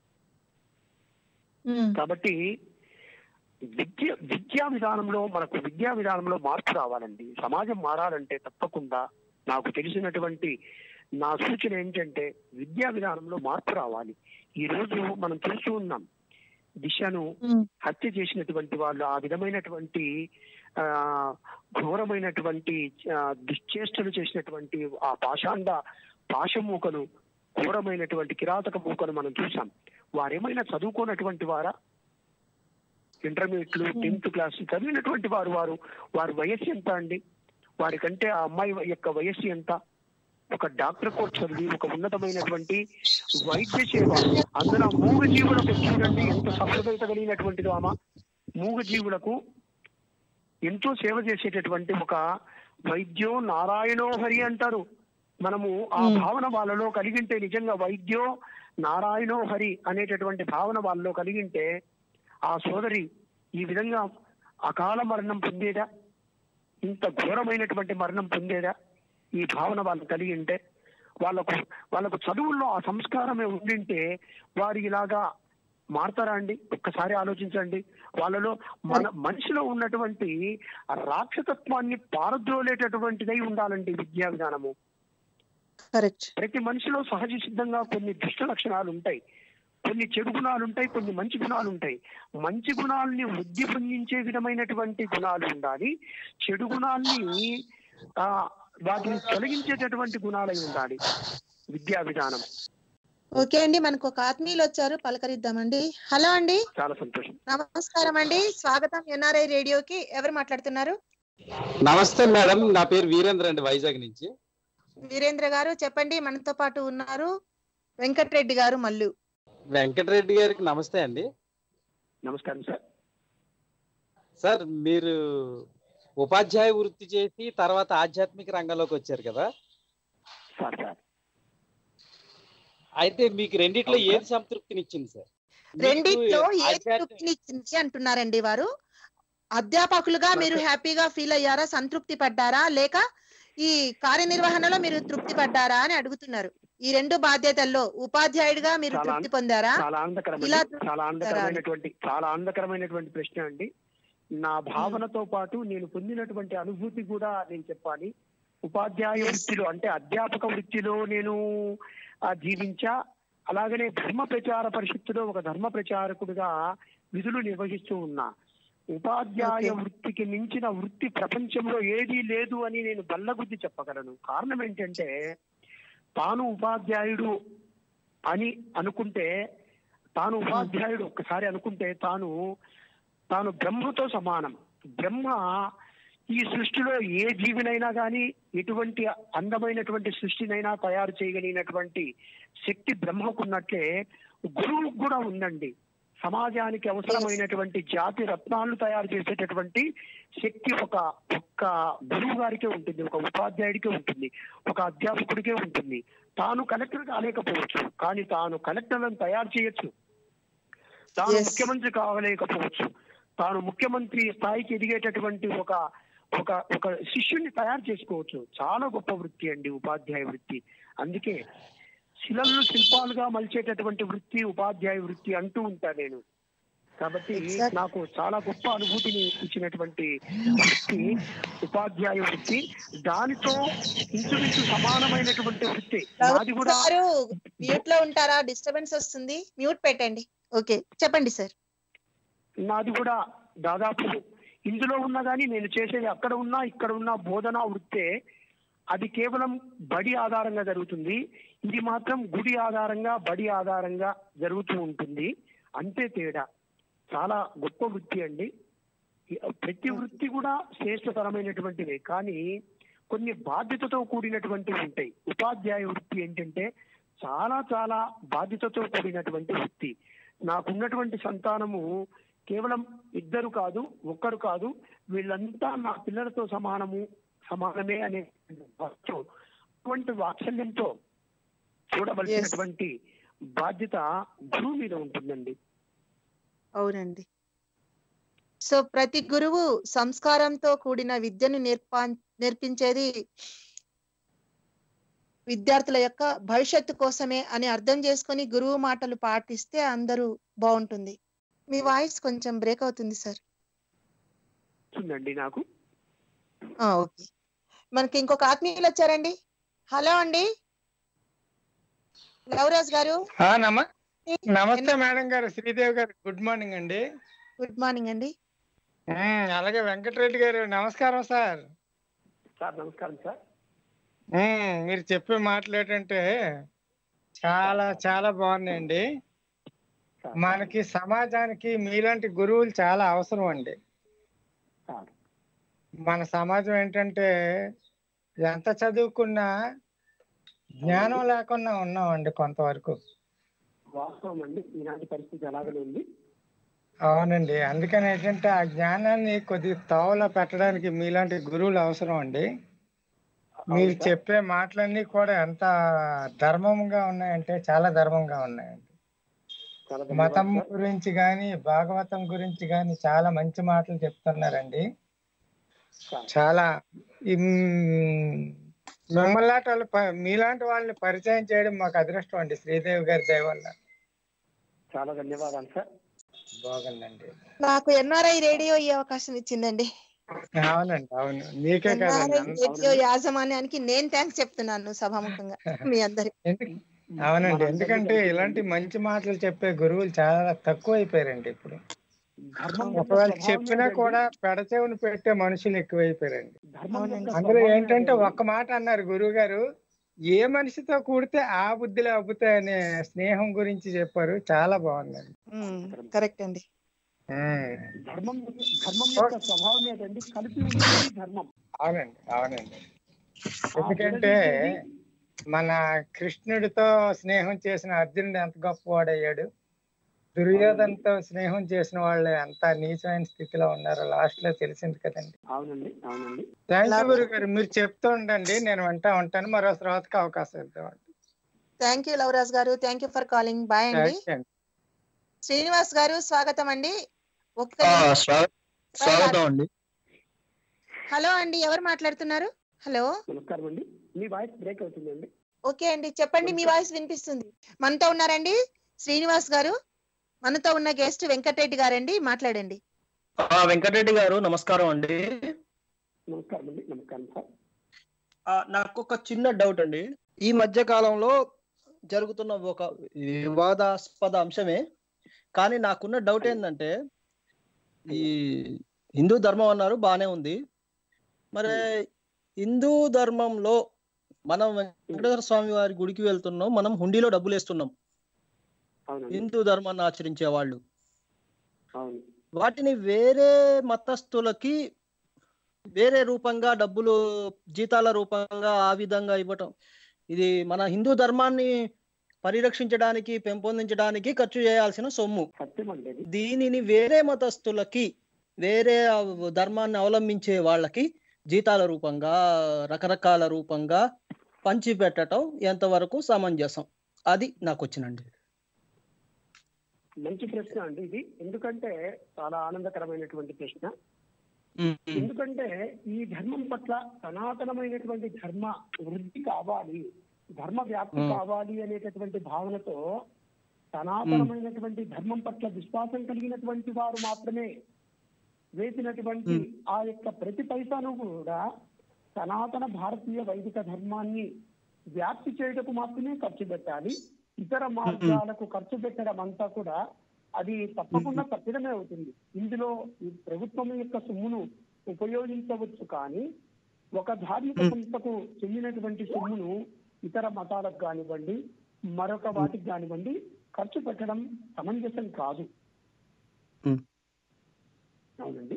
ఉమ్, కాబట్టి విద్య విద్యా విధానంలో మనకు విద్యా విధానంలో మార్పు రావాలండి సమాజం మారాలంటే తప్పకుండా నాకు తెలిసినటువంటి నా సూచన ఏంటంటే విద్యా విధానంలో మార్పు రావాలి ఈ రోజు మనం చూస్తూ ఉన్నాం దిశను ఉమ్, హత్య చేసినటువంటి వాళ్ళు ఆ విధమైనటువంటి ఆ ఘోరమైనటువంటి ఆ, దుశ్చేష్టలు చేసినటువంటి ఆ పాషాండ పాశమూకను ఘోరమైనటువంటి కిరాతక మూకను మనం చూసాం వారేమైనా చదువుకోనటువంటి వారా ఇంటర్మీడియట్లు టెన్త్ క్లాస్ చదివినటువంటి వారు వారు వారి వయస్సు ఎంత అండి వారికంటే ఆ అమ్మాయి యొక్క వయస్సు ఎంత ఒక డాక్టర్ కోర్స్ చదివి ఒక ఉన్నతమైనటువంటి వైద్య సేవ అందులో మూగ జీవులకు చూడండి ఎంత సహృదయత కలిగినటువంటిదో ఆమె మూగ జీవులకు ఎంతో సేవ చేసేటటువంటి ఒక వైద్యో నారాయణో హరి అంటారు మనము ఆ Hmm. భావన వాళ్ళలో కలిగింటే నిజంగా వైద్యో నారాయణో హరి అనేటటువంటి భావన వాళ్ళలో కలిగింటే ఆ సోదరి ఈ విధంగా అకాల మరణం పొందేదా ఇంత ఘోరమైనటువంటి మరణం పొందేదా ఈ భావన వాళ్ళు కలిగి ఉంటే వాళ్ళకు వాళ్ళకు చదువుల్లో ఆ సంస్కారమే ఉండింటే వారు ఇలాగా మారతారా అండి ఒక్కసారి ఆలోచించండి వాళ్ళలో మన మనిషిలో ఉన్నటువంటి ఆ రాక్షసత్వాన్ని పారద్రోలేటటువంటిదై ఉండాలండి విద్యా విధానము కరెక్ట్ ప్రతి మనిషిలో సహజ సిద్ధంగా కొన్ని దుష్ట లక్షణాలు ఉంటాయి కొన్ని చెడు గుణాలు ఉంటాయి కొన్ని మంచి గుణాలు ఉంటాయి మంచి గుణాలని వృద్ధి పొందించే విధమైనటువంటి గుణాలు ఉండాలి చెడు గుణాల్ని ఆ వాటిని తొలగించేటటువంటి గుణాలై ఉండాలి విద్యా విధానం ఓకే అండి మనకు ఒక ఆత్మీయులు వచ్చారు పలకరిద్దామండి హలో అండి చాలా సంతోషం నమస్కారం అండి స్వాగతం ఎన్ఆర్ఐ రేడియోకి ఎవరు మాట్లాడుతున్నారు నమస్తే మేడం నా పేరు వీరేంద్ర అండి వైజాగ్ నుంచి వీరేంద్ర గారు చెప్పండి మనతో పాటు ఉన్నారు వెంకటరెడ్డి గారు మల్లు వెంకటరెడ్డి గారికి నమస్తే అండి నమస్కారం సార్ సార్ మీరు ఉపాధ్యాయ వృత్తి చేసి తర్వాత ఆధ్యాత్మిక రంగంలోకి వచ్చారు కదా సార్ సార్ అయితే మీకు రెండిట్లో అవును ఏది సంతృప్తినిచ్చింది సార్ మీకు రెండిట్లో ఏది ఆధ్యాత్మిక- తృప్తినిచ్చింది అంటున్నారండి వారు అధ్యాపకులుగా మీరు హ్యాపీగా ఫీల్ అయ్యారా సంతృప్తి పడ్డారా లేక ఈ కార్యనిర్వహణలో మీరు తృప్తి పడ్డారా అని అడుగుతున్నారు ఈ రెండు బాధ్యతల్లో ఉపాధ్యాయుడిగా మీరు చాలా తృప్తి పొందారా చాలా ఆనందకరమైన ఇలా చాలా ఆనందకరమైనటువంటి చాలా ఆనందకరమైనటువంటి ప్రశ్న అండి నా భావనతో పాటు నేను పొందినటువంటి అనుభూతి కూడా నేను చెప్పాలి ఉపాధ్యాయ Yes. వృత్తిలో అంటే అధ్యాపక వృత్తిలో నేను ఆ, జీవించా అలాగనే ధర్మ ప్రచార పరిషత్తులో ఒక ధర్మ ప్రచారకుడిగా విధులు నిర్వహిస్తూ ఉన్నా ఉపాధ్యాయ Okay. వృత్తికి మించిన వృత్తి ప్రపంచంలో ఏదీ లేదు అని నేను బల్లగుద్ది చెప్పగలను కారణం ఏంటంటే తాను ఉపాధ్యాయుడు అని అనుకుంటే తాను ఉపాధ్యాయుడు ఒక్కసారి అనుకుంటే తాను తాను బ్రహ్మతో సమానం బ్రహ్మ ఈ సృష్టిలో ఏ జీవినైనా కానీ ఎటువంటి అందమైనటువంటి సృష్టినైనా తయారు చేయగలిగినటువంటి శక్తి బ్రహ్మకున్నట్లే గురువుకు కూడా ఉందండి సమాజానికి అవసరమైనటువంటి జాతి రత్నాలను తయారు చేసేటటువంటి శక్తి ఒక ఒక్క గురువు గారికే ఉంటుంది ఒక ఉపాధ్యాయుడికే ఉంటుంది ఒక అధ్యాపకుడికే ఉంటుంది తాను కలెక్టర్ కాలేకపోవచ్చు కానీ తాను కలెక్టర్లను తయారు చేయొచ్చు తాను Yes. ముఖ్యమంత్రి కావలేకపోవచ్చు తాను ముఖ్యమంత్రి స్థాయికి ఎదిగేటటువంటి ఒక ఒక ఒక శిష్యుణ్ణి తయారు చేసుకోవచ్చు చాలా గొప్ప వృత్తి అండి ఉపాధ్యాయ వృత్తి అందుకే శిలలను శిల్పాలుగా మలిచేటటువంటి వృత్తి ఉపాధ్యాయ వృత్తి అంటూ ఉంటా నేను కాబట్టి Exactly. నాకు చాలా గొప్ప అనుభూతిని ఇచ్చినటువంటి వృత్తి ఉపాధ్యాయ వృత్తి దానితో ఇంచుమించు సమానమైనటువంటి వృత్తి నాది కూడా గారు మ్యూట్ లో ఉంటారా డిస్టర్బెన్స్ వస్తుంది మ్యూట్ పెట్టండి ఓకే చెప్పండి సార్ నాది కూడా దాదాపు ఇందులో ఉన్నా కానీ నేను చేసేది అక్కడ ఉన్నా ఇక్కడ ఉన్నా బోధనా వృత్తే అది కేవలం బడి ఆధారంగా జరుగుతుంది ఇది మాత్రం గుడి ఆధారంగా బడి ఆధారంగా జరుగుతూ ఉంటుంది అంతే తేడా చాలా గొప్ప వృత్తి అండి ఈ- ప్రతి వృత్తి కూడా శ్రేష్టతరమైనటువంటివే కానీ కొన్ని బాధ్యతతో కూడినటువంటివి ఉంటాయి ఉపాధ్యాయ వృత్తి ఏంటంటే చాలా చాలా బాధ్యతతో కూడినటువంటి వృత్తి నాకున్నటువంటి సంతానము కేవలం ఇద్దరు కాదు ఒక్కరు కాదు వీళ్ళంతా నా పిల్లలతో సమానము సమానమే అనే భావంతో, అటువంటి వాత్సల్యంతో చూడవలసినటువంటి బాధ్యత గురువు మీద ఉంటుందండి అవునండి సో ప్రతి గురువు సంస్కారంతో కూడిన విద్యను నేర్పా నేర్పించేది విద్యార్థుల యొక్క భవిష్యత్తు కోసమే అని అర్థం చేసుకొని గురువు మాటలు పాటిస్తే అందరూ బాగుంటుంది మీ వాయిస్ కొంచెం బ్రేక్ అవుతుంది సార్ ఉందండి నాకు ఓకే మనకి ఇంకొక ఆత్మీయులు వచ్చారండి హలో అండి గౌరాజ్ గారు ఆ, నమ నమస్తే మేడం గారు శ్రీదేవి గారు గుడ్ మార్నింగ్ అండి గుడ్ మార్నింగ్ అండి ఉమ్, అలాగే వెంకటరెడ్డి గారు నమస్కారం సార్ సార్ నమస్కారం సార్ ఉమ్, మీరు చెప్పే మాటలు ఏంటంటే చాలా చాలా బాగున్నాయండి సార్, మనకి సమాజానికి మీలాంటి గురువులు చాలా అవసరం అండి సార్ మన సమాజం ఏంటంటే ఎంత చదువుకున్నా జ్ఞానం లేకుండా ఉన్నామండి కొంతవరకు వాస్తవం అండి ఈనాటి పరిస్థితి అలాగనే ఉంది అవునండి అందుకని ఏంటంటే ఆ జ్ఞానాన్ని కొద్ది తోవలో పెట్టడానికి మీలాంటి గురువులు అవసరం అండి మీరు అవును సార్. చెప్పే మాటలన్నీ కూడా ఎంత ధర్మంగా ఉన్నాయంటే చాలా ధర్మంగా ఉన్నాయండి చాలా మతం ధన్యవాదాలు సార్. గురించి కానీ భాగవతం గురించి కానీ చాలా మంచి మాటలు చెప్తున్నారండి సార్. చాలా మిమ్మల్ని వాళ్ళు ప- మీలాంటి వాళ్ళని పరిచయం చేయడం మాకు అదృష్టం అండి శ్రీదేవి గారి దయ వల్ల చాలా ధన్యవాదాలు సార్ బాగుందండి నాకు ఎన్ఆర్ఐ రేడియో ఈ అవకాశం ఇచ్చిందండి అవునండి అవును నీకే ఎన్ఆర్ఐ కదండి అందరూ- రేడియో యాజమాన్యానికి నేను థ్యాంక్స్ చెప్తున్నాను సభాముఖంగా మీ అందరి ఎందుకు అవునండి ఎందుకంటే ఇలాంటి మంచి మాటలు చెప్పే గురువులు చాలా తక్కువ అయిపోయారండి ఇప్పుడు ధర్మం యొక్క ఒకవేళ స్వభావం చెప్పినా ఏంటంటే, కూడా పెడచెవును పెట్టే మనుషులు ఎక్కువైపోయారండి ధర్మం యొక్క అవునండి. అందులో స్వభావం ఏంటంటే ఏంటంటే, ఒక్క మాట అన్నారు గురువు గారు ఏ మనిషితో కూడితే ఆ బుద్ధిలో అబ్బుతాయి అనే స్నేహం గురించి చెప్పారు చాలా బాగుందండి కరెక్ట్ అండి ఉమ్. ధర్మం ధర్మం యొక్క స్వభావం ఏంటంటే కలిపి ఉంటుంది ధర్మం అవునండి అవునండి ఆ ఎందుకంటే విడదీసేది మన కృష్ణుడితో స్నేహం చేసిన అర్జునుడు ఎంత గొప్పవాడయ్యాడు దుర్యోధనతో స్నేహం చేసిన వాళ్ళే అంత నీచమైన స్థితిలో ఉన్నారు లాస్ట్ లో తెలిసింది కదండి అవునండి అవునండి థ్యాంక్ యూ లాభం. గురు గారు మీరు చెప్తూ ఉండండి నేను వింటా ఉంటాను మరో శ్రోతకి అవకాశం ఇద్దామండి థ్యాంక్ యూ లవరాజ్ గారు thank you for calling bye అండి థాంక్స్ అండి. శ్రీనివాస్ గారు స్వాగతం అండి ఒక్క ఆ, నిమిషం. స్వా- స్వాగతం అండి హలో అండి ఎవరు మాట్లాడుతున్నారు హలో నమస్కారం అండి మీ వాయిస్ బ్రేక్ అవుతుందండి ఓకే అండి చెప్పండి మీ వాయిస్ వినిపిస్తుంది మనతో ఉన్నారండి శ్రీనివాస్ గారు మనతో ఉన్న గెస్ట్ వెంకటరెడ్డి గారండి మాట్లాడండి ఆ, వెంకటరెడ్డి గారు నమస్కారం అండి నమస్కారం అండి నమస్కారం సార్ ఆ, నాకు ఒక చిన్న డౌట్ అండి ఈ మధ్య కాలంలో జరుగుతున్న ఒక వివాదాస్పద అంశమే కానీ నాకున్న డౌట్ ఏంటంటే ఈ హిందూ ధర్మం అన్నారు బానే ఉంది మరి హిందూ ధర్మంలో మనం వెంకటేశ్వర స్వామి వారి గుడికి వెళ్తున్నాం మనం హుండీలో డబ్బులు వేస్తున్నాం అవునండి హిందూ ధర్మాన్ని ఆచరించే వాళ్ళు అవును వాటిని వేరే మతస్థులకి వేరే రూపంగా డబ్బులు జీతాల రూపంగా ఆ విధంగా ఇవ్వటం ఇది మన హిందూ ధర్మాన్ని పరిరక్షించడానికి పెంపొందించడానికి ఖర్చు చేయాల్సిన సొమ్ము సత్యం అండి అది దీనిని వేరే మతస్థులకి వేరే ఆ ధర్మాన్ని అవలంబించే వాళ్ళకి జీతాల రూపంగా రకరకాల రూపంగా పంచి పెట్టడం ఎంతవరకు సమంజసం అది నాకు వచ్చినండి మంచి ప్రశ్న అండి ఇది ఎందుకంటే చాలా ఆనందకరమైనటువంటి ప్రశ్న ఎందుకంటే ఈ ధర్మం పట్ల సనాతనమైనటువంటి ధర్మ వృద్ధి కావాలి ధర్మ వ్యాప్తి మ్మ్. కావాలి అనేటటువంటి భావనతో సనాతనమైనటువంటి ధర్మం పట్ల విశ్వాసం కలిగినటువంటి వారు మాత్రమే వేసినటువంటి మ్మ్. ఆ యొక్క ప్రతి పైసాను కూడా సనాతన భారతీయ వైదిక ధర్మాన్ని వ్యాప్తి చేయటకు మాత్రమే ఖర్చు పెట్టాలి ఇతర మార్గాలకు ఖర్చు పెట్టడం అంతా కూడా అది తప్పకుండా తప్పిదమే అవుతుంది ఇందులో ఈ ప్రభుత్వం యొక్క సొమ్మును ఉపయోగించవచ్చు కానీ ఒక ధార్మిక మ్మ్. సంస్థకు చెందినటువంటి సొమ్మును ఇతర మతాలకు కానివ్వండి మరొక వాటికి కానివ్వండి ఖర్చు పెట్టడం సమంజసం కాదు మ్మ్. అవునండి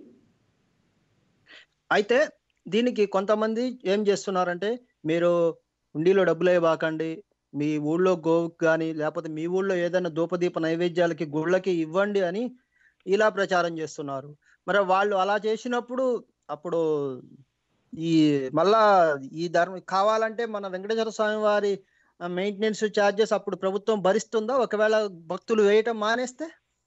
అయితే దీనికి కొంతమంది ఏం చేస్తున్నారంటే మీరు హుండీలో డబ్బులు ఇవ్వకండి మీ ఊళ్ళో గోవుకి కానీ లేకపోతే మీ ఊళ్ళో ఏదైనా ధూపదీప నైవేద్యాలకి గుళ్ళకి ఇవ్వండి అని ఇలా ప్రచారం చేస్తున్నారు మరి వాళ్ళు అలా చేసినప్పుడు అప్పుడు ఈ మళ్ళా ఈ ధర్మ కావాలంటే మన వెంకటేశ్వర స్వామి వారి మెయింటెనెన్స్ ఛార్జెస్ అప్పుడు ప్రభుత్వం భరిస్తుందా ఒకవేళ భక్తులు వేయటం మానేస్తే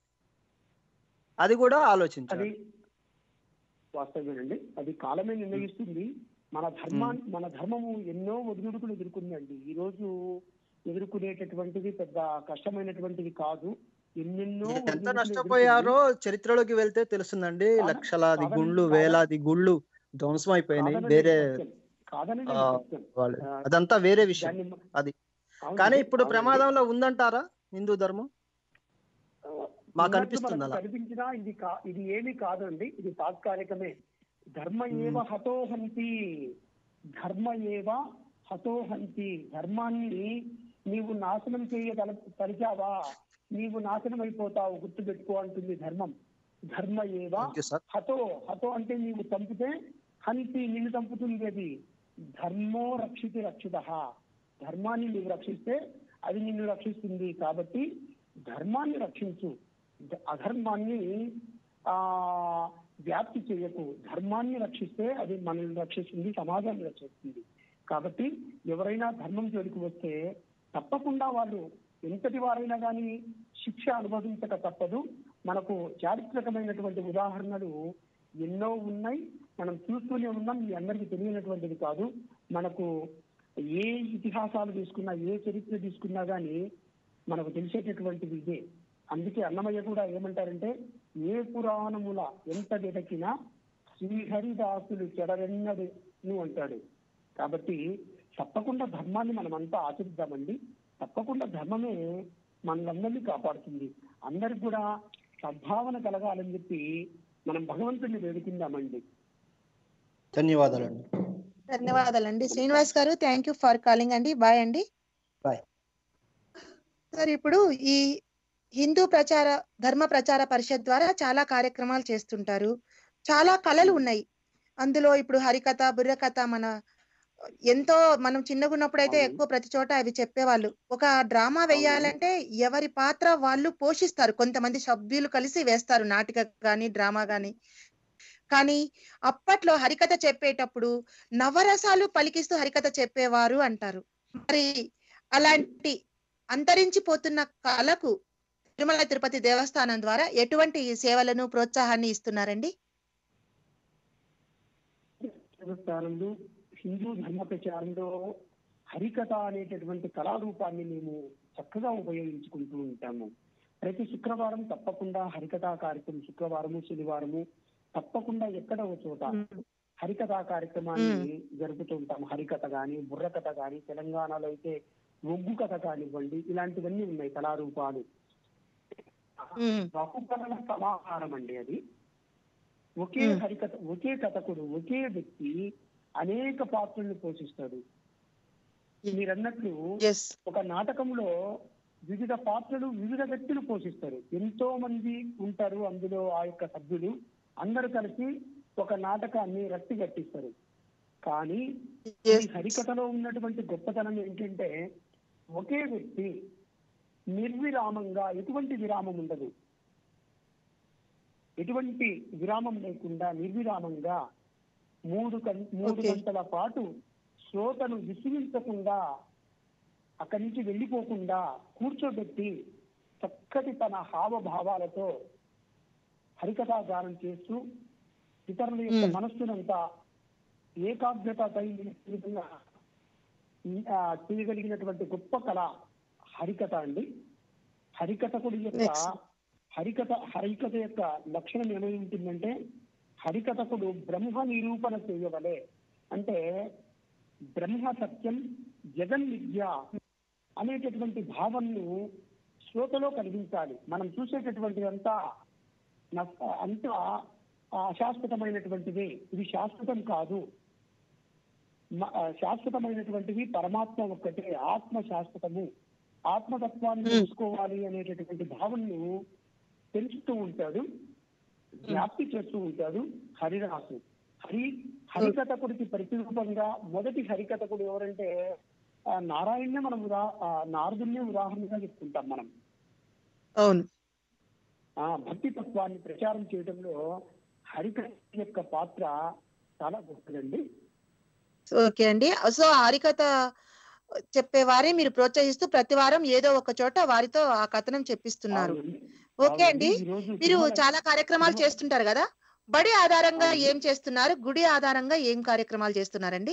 అది కూడా అది ఆలోచించాలి వాస్తవమేనండి అది కాలమే నిర్ణయిస్తుంది మన ధర్మాన్ని మన ధర్మము ఎన్నో ఒడిదుడుకులు ఎదుర్కొందండి ఈ రోజు ఎదుర్కొనేటటువంటిది పెద్ద కష్టమైనటువంటిది కాదు ఎన్నెన్నో ఎంత ఒడిదుడుకులు నష్టపోయారో చరిత్రలోకి వెళ్తే తెలుస్తుందండి కాదని- లక్షలాది కాదని- గుళ్ళు కాదని- వేలాది గుళ్ళు ధ్వంసం అయిపోయినాయి కాదనలేదు వేరే సత్యం. కాదనలేదు ఆ, సత్యం. వాళ్ళు ఆ, అదంతా వేరే విషయం దాన్ని మ- అది. అవునండి, కానీ ఇప్పుడు అవునండి. ప్రమాదంలో ఉందంటారా హిందూ ధర్మం ఆ, మాకు ఉన్నట్టు అనిపిస్తుంది మనకు అలా. కనిపించినా ఇది కా ఇది ఏమీ కాదండి ఇది తాత్కాలికమే ధర్మ ఏవ హతోహంతి ధర్మ ఏవ హతోహంతి ధర్మాన్ని నీవు నాశనం చేయగల తలిచావా నీవు నాశనం అయిపోతావు గుర్తుపెట్టుకో అంటుంది ధర్మం ధర్మ ఏవ థ్యాంక్ యూ సార్ హతో హతో అంటే నీవు చంపితే హంతి నిన్ను చంపుతుంది అది ధర్మో రక్షితి రక్షిత ధర్మాన్ని నీవు రక్షిస్తే అది నిన్ను రక్షిస్తుంది కాబట్టి ధర్మాన్ని రక్షించు ద- అధర్మాన్ని ఆ వ్యాప్తి చేయకు ధర్మాన్ని రక్షిస్తే అది మనల్ని రక్షిస్తుంది సమాజాన్ని రక్షిస్తుంది కాబట్టి ఎవరైనా ధర్మం జోలికి వస్తే తప్పకుండా వాళ్ళు ఎంతటి వారైనా కానీ శిక్ష అనుభవించక తప్పదు మనకు చారిత్రకమైనటువంటి ఉదాహరణలు ఎన్నో ఉన్నాయి మనం చూస్తూనే ఉన్నాం మీ అందరికీ తెలియనటువంటిది కాదు మనకు ఏ ఇతిహాసాలు తీసుకున్నా ఏ చరిత్ర తీసుకున్నా కానీ మనకు తెలిసేటటువంటిది ఇదే అందుకే అన్నమయ్య కూడా ఏమంటారంటే ఏ పురాణముల ఎంత వెతకినా శ్రీహరిదాసులు చెడరెన్నడు అంటాడు కాబట్టి తప్పకుండా ధర్మాన్ని మనం అంతా ఆచరిద్దామండి తప్పకుండా ధర్మమే మనలందరినీ కాపాడుతుంది అందరికి కూడా సద్భావన కలగాలని చెప్పి మనం భగవంతుని వేడుకుందామండి ధన్యవాదాలండి ధన్యవాదాలండి శ్రీనివాస్ గారు థ్యాంక్ యూ ఫర్ కాలింగ్ అండి బాయ్ అండి Bye. సార్ ఇప్పుడు ఈ హిందూ ప్రచార ధర్మ ప్రచార పరిషత్ ద్వారా చాలా కార్యక్రమాలు చేస్తుంటారు చాలా కళలు ఉన్నాయి అందులో ఇప్పుడు హరికథ బుర్రకథ మన ఎంతో మనం చిన్నగున్నప్పుడు అయితే అవును. ఎక్కువ ప్రతి చోట అవి చెప్పేవాళ్ళు ఒక డ్రామా వేయాలంటే ఎవరి పాత్ర వాళ్ళు పోషిస్తారు కొంతమంది సభ్యులు కలిసి వేస్తారు నాటిక గాని డ్రామా గాని కానీ అప్పట్లో హరికథ చెప్పేటప్పుడు నవరసాలు పలికిస్తూ హరికథ చెప్పేవారు అంటారు మరి అలాంటి అంతరించిపోతున్న కళకు తిరుమల తిరుపతి దేవస్థానం ద్వారా ఎటువంటి సేవలను ప్రోత్సాహాన్ని ఇస్తున్నారండి దేవస్థానంలో హిందూ ధర్మ ప్రచారంలో హరికథ అనేటటువంటి కళారూపాన్ని మేము చక్కగా ఉపయోగించుకుంటూ ఉంటాము ప్రతి శుక్రవారం తప్పకుండా హరికథా కార్యక్రమం శుక్రవారము శనివారము తప్పకుండా ఎక్కడ ఒక చోట హరికథా కార్యక్రమాన్ని జరుపుతూ ఉంటాం హరికథ గాని బుర్రకథ గాని తెలంగాణలో అయితే ఒగ్గు కథ కానివ్వండి ఇలాంటివన్నీ ఉన్నాయి కళారూపాలు ఉమ్, బహుకళల సమాహారం అండి అది ఒకే మ్మ్. హరికథ ఒకే కథకుడు ఒకే వ్యక్తి అనేక పాత్రల్ని పోషిస్తాడు మీరన్నట్లు yes ఒక నాటకంలో వివిధ పాత్రలు వివిధ వ్యక్తులు పోషిస్తారు ఎంతో మంది ఉంటారు అందులో ఆ యొక్క సభ్యులు అందరూ కలిసి ఒక నాటకాన్ని రక్తి కట్టిస్తారు కానీ ఈ yes హరికథలో ఉన్నటువంటి గొప్పతనం ఏంటంటే ఒకే వ్యక్తి నిర్విరామంగా ఎటువంటి విరామం ఉండదు ఎటువంటి విరామం లేకుండా నిర్విరామంగా మూడు గం- మూడు Okay. గంటల పాటు శ్రోతను విసిగించకుండా అక్కడి నుంచి వెళ్ళిపోకుండా కూర్చోబెట్టి చక్కటి తన హావభావాలతో హరికథా గానం చేస్తూ ఇతరుల యొక్క Hmm. మనస్సునంతా ఏకాగ్రత కలిగిన విధంగా ఆ, చేయగలిగినటువంటి గొప్ప కళ హరికథ అండి హరికథకుడి యొక్క Next. హరికథ హరికథ యొక్క లక్షణం ఏమై ఉంటుందంటే హరికథకుడు బ్రహ్మ నిరూపణ చేయవలే అంటే బ్రహ్మ సత్యం జగన్ విద్య అనేటటువంటి భావనను శ్రోతలో కలిగించాలి మనం చూసేటటువంటిది అంతా నష్ట- అంతా అశాశ్వతమైనటువంటిది ఇది శాశ్వతం కాదు మ- ఆ, శాశ్వతమైనటువంటిది పరమాత్మ ఒక్కటే ఆత్మ శాశ్వతము ఆత్మతత్వాన్ని Hmm. తెలుసుకోవాలి అనేటటువంటి భావనను పెంచుతూ ఉంటాడు వ్యాప్తి చేస్తూ ఉంటాడు హరిరాసు హరి హరికథకుడికి ప్రతిరూపంగా మొదటి హరికథకుడు ఎవరంటే ఆ, నారాయణ్ణే మనం ఉదా ఆ, నారదున్నే ఉదాహరణగా చెప్పుకుంటాం మనం అవును ఆ భక్తి తత్వాన్ని ప్రచారం చేయడంలో హరికథ యొక్క పాత్ర చాలా గొప్పదండి ఓకే అండి సో హరికథ చెప్పే వారే మీరు ప్రోత్సహిస్తూ ప్రతి వారం ఏదో ఒక చోట వారితో ఆ కథనం చెప్పిస్తున్నారు అవునండి. ఓకే అవునండి. అండి ఈరోజు మీరు తిరుమల- చాలా కార్యక్రమాలు తిరుమల- చేస్తుంటారు కదా బడి ఆధారంగా అవునండి. ఏం చేస్తున్నారు గుడి ఆధారంగా ఏం కార్యక్రమాలు చేస్తున్నారండి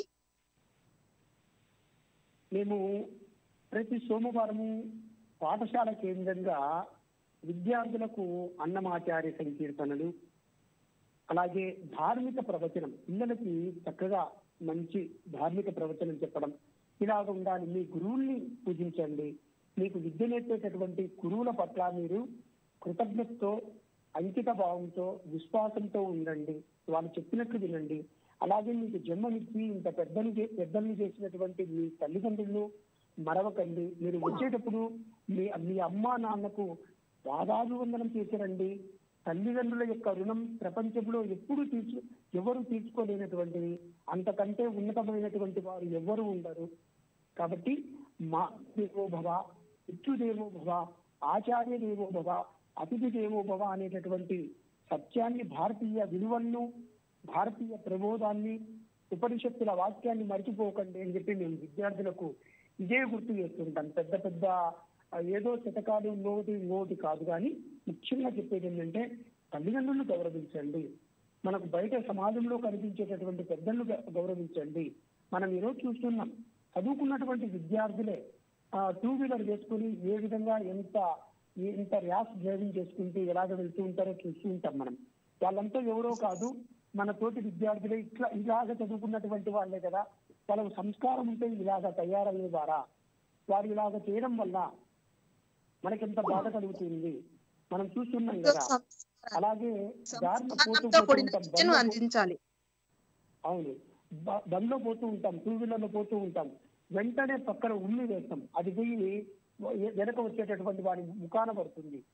మేము ప్రతి సోమవారము పాఠశాల కేంద్రంగా విద్యార్థులకు అన్నమాచార్య సంకీర్తనలు అలాగే ధార్మిక ప్రవచనం పిల్లలకి చక్కగా మంచి ధార్మిక ప్రవచనం చెప్పడం ఇలాగ ఉండాలి మీ గురువుల్ని పూజించండి మీకు విద్య నేర్పేటటువంటి గురువుల పట్ల మీరు కృతజ్ఞతతో అంకిత భావంతో విశ్వాసంతో ఉండండి వాళ్ళు చెప్పినట్లు వినండి అలాగే మీకు జన్మనిచ్చి ఇంత పెద్దలు చే- పెద్దల్ని చేసినటువంటి మీ తల్లిదండ్రులను మరవకండి మీరు వచ్చేటప్పుడు మీ మీ అమ్మ నాన్నకు పాదాభివందనం చేసిరండి తల్లిదండ్రుల యొక్క రుణం ప్రపంచంలో ఎప్పుడు తీర్చు ఎవరు తీర్చుకోలేనటువంటిది అంతకంటే ఉన్నతమైనటువంటి వారు ఎవరు ఉండరు కాబట్టి మా దేవో భవ పితృదేవో భవ ఆచార్య దేవో భవ అతిథి దేవో భవ అనేటటువంటి సత్యాన్ని భారతీయ విలువలను భారతీయ ప్రబోధాన్ని ఉపనిషత్తుల వాక్యాన్ని మర్చిపోకండి అని చెప్పి మేము విద్యార్థులకు ఇదే గుర్తు చేస్తుంటాం పెద్ద పెద్ద ఆ, ఏదో శతకాలు ఇంకోటి ఇంకోటి కాదు కానీ ముఖ్యంగా చెప్పేది ఏంటంటే తల్లిదండ్రులను గౌరవించండి మనకు బయట సమాజంలో కనిపించేటటువంటి పెద్దలను గ- గౌరవించండి మనం ఈరోజు చూస్తున్నాం చదువుకున్నటువంటి విద్యార్థులే టూ వీలర్ వేసుకుని ఏ విధంగా ఎంత ఎంత ర్యాష్ డ్రైవింగ్ చేసుకుంటూ ఎలాగ వెళ్తూ ఉంటారో చూస్తూ ఉంటాం మనం వాళ్ళంతా ఎవరో కాదు మన తోటి విద్యార్థులే ఇట్లా ఇలాగ చదువుకున్నటువంటి వాళ్ళే కదా వాళ్ళకు సంస్కారం ఉంటే ఇలాగ తయారయ్యేవారా వారు ఇలాగ చేయడం వల్ల మనకెంత బాధ కలుగుతుంది మనం చూస్తున్నాం సో కదా సంస్కారం- అలాగే దారిన పోతూ సంస్కారంతో పోతూ కూడిన ఉంటాం విద్యను బండ్లో పో- అందించాలి అవును బ- బండ్లో పోతూ ఉంటాం టూ వీలర్లో పోతూ ఉంటాం వెంటనే పక్కన ఉల్లి వేస్తాం అది పోయి వె- వెనక వచ్చేటటువంటి వాడి ముఖాన పడుతుంది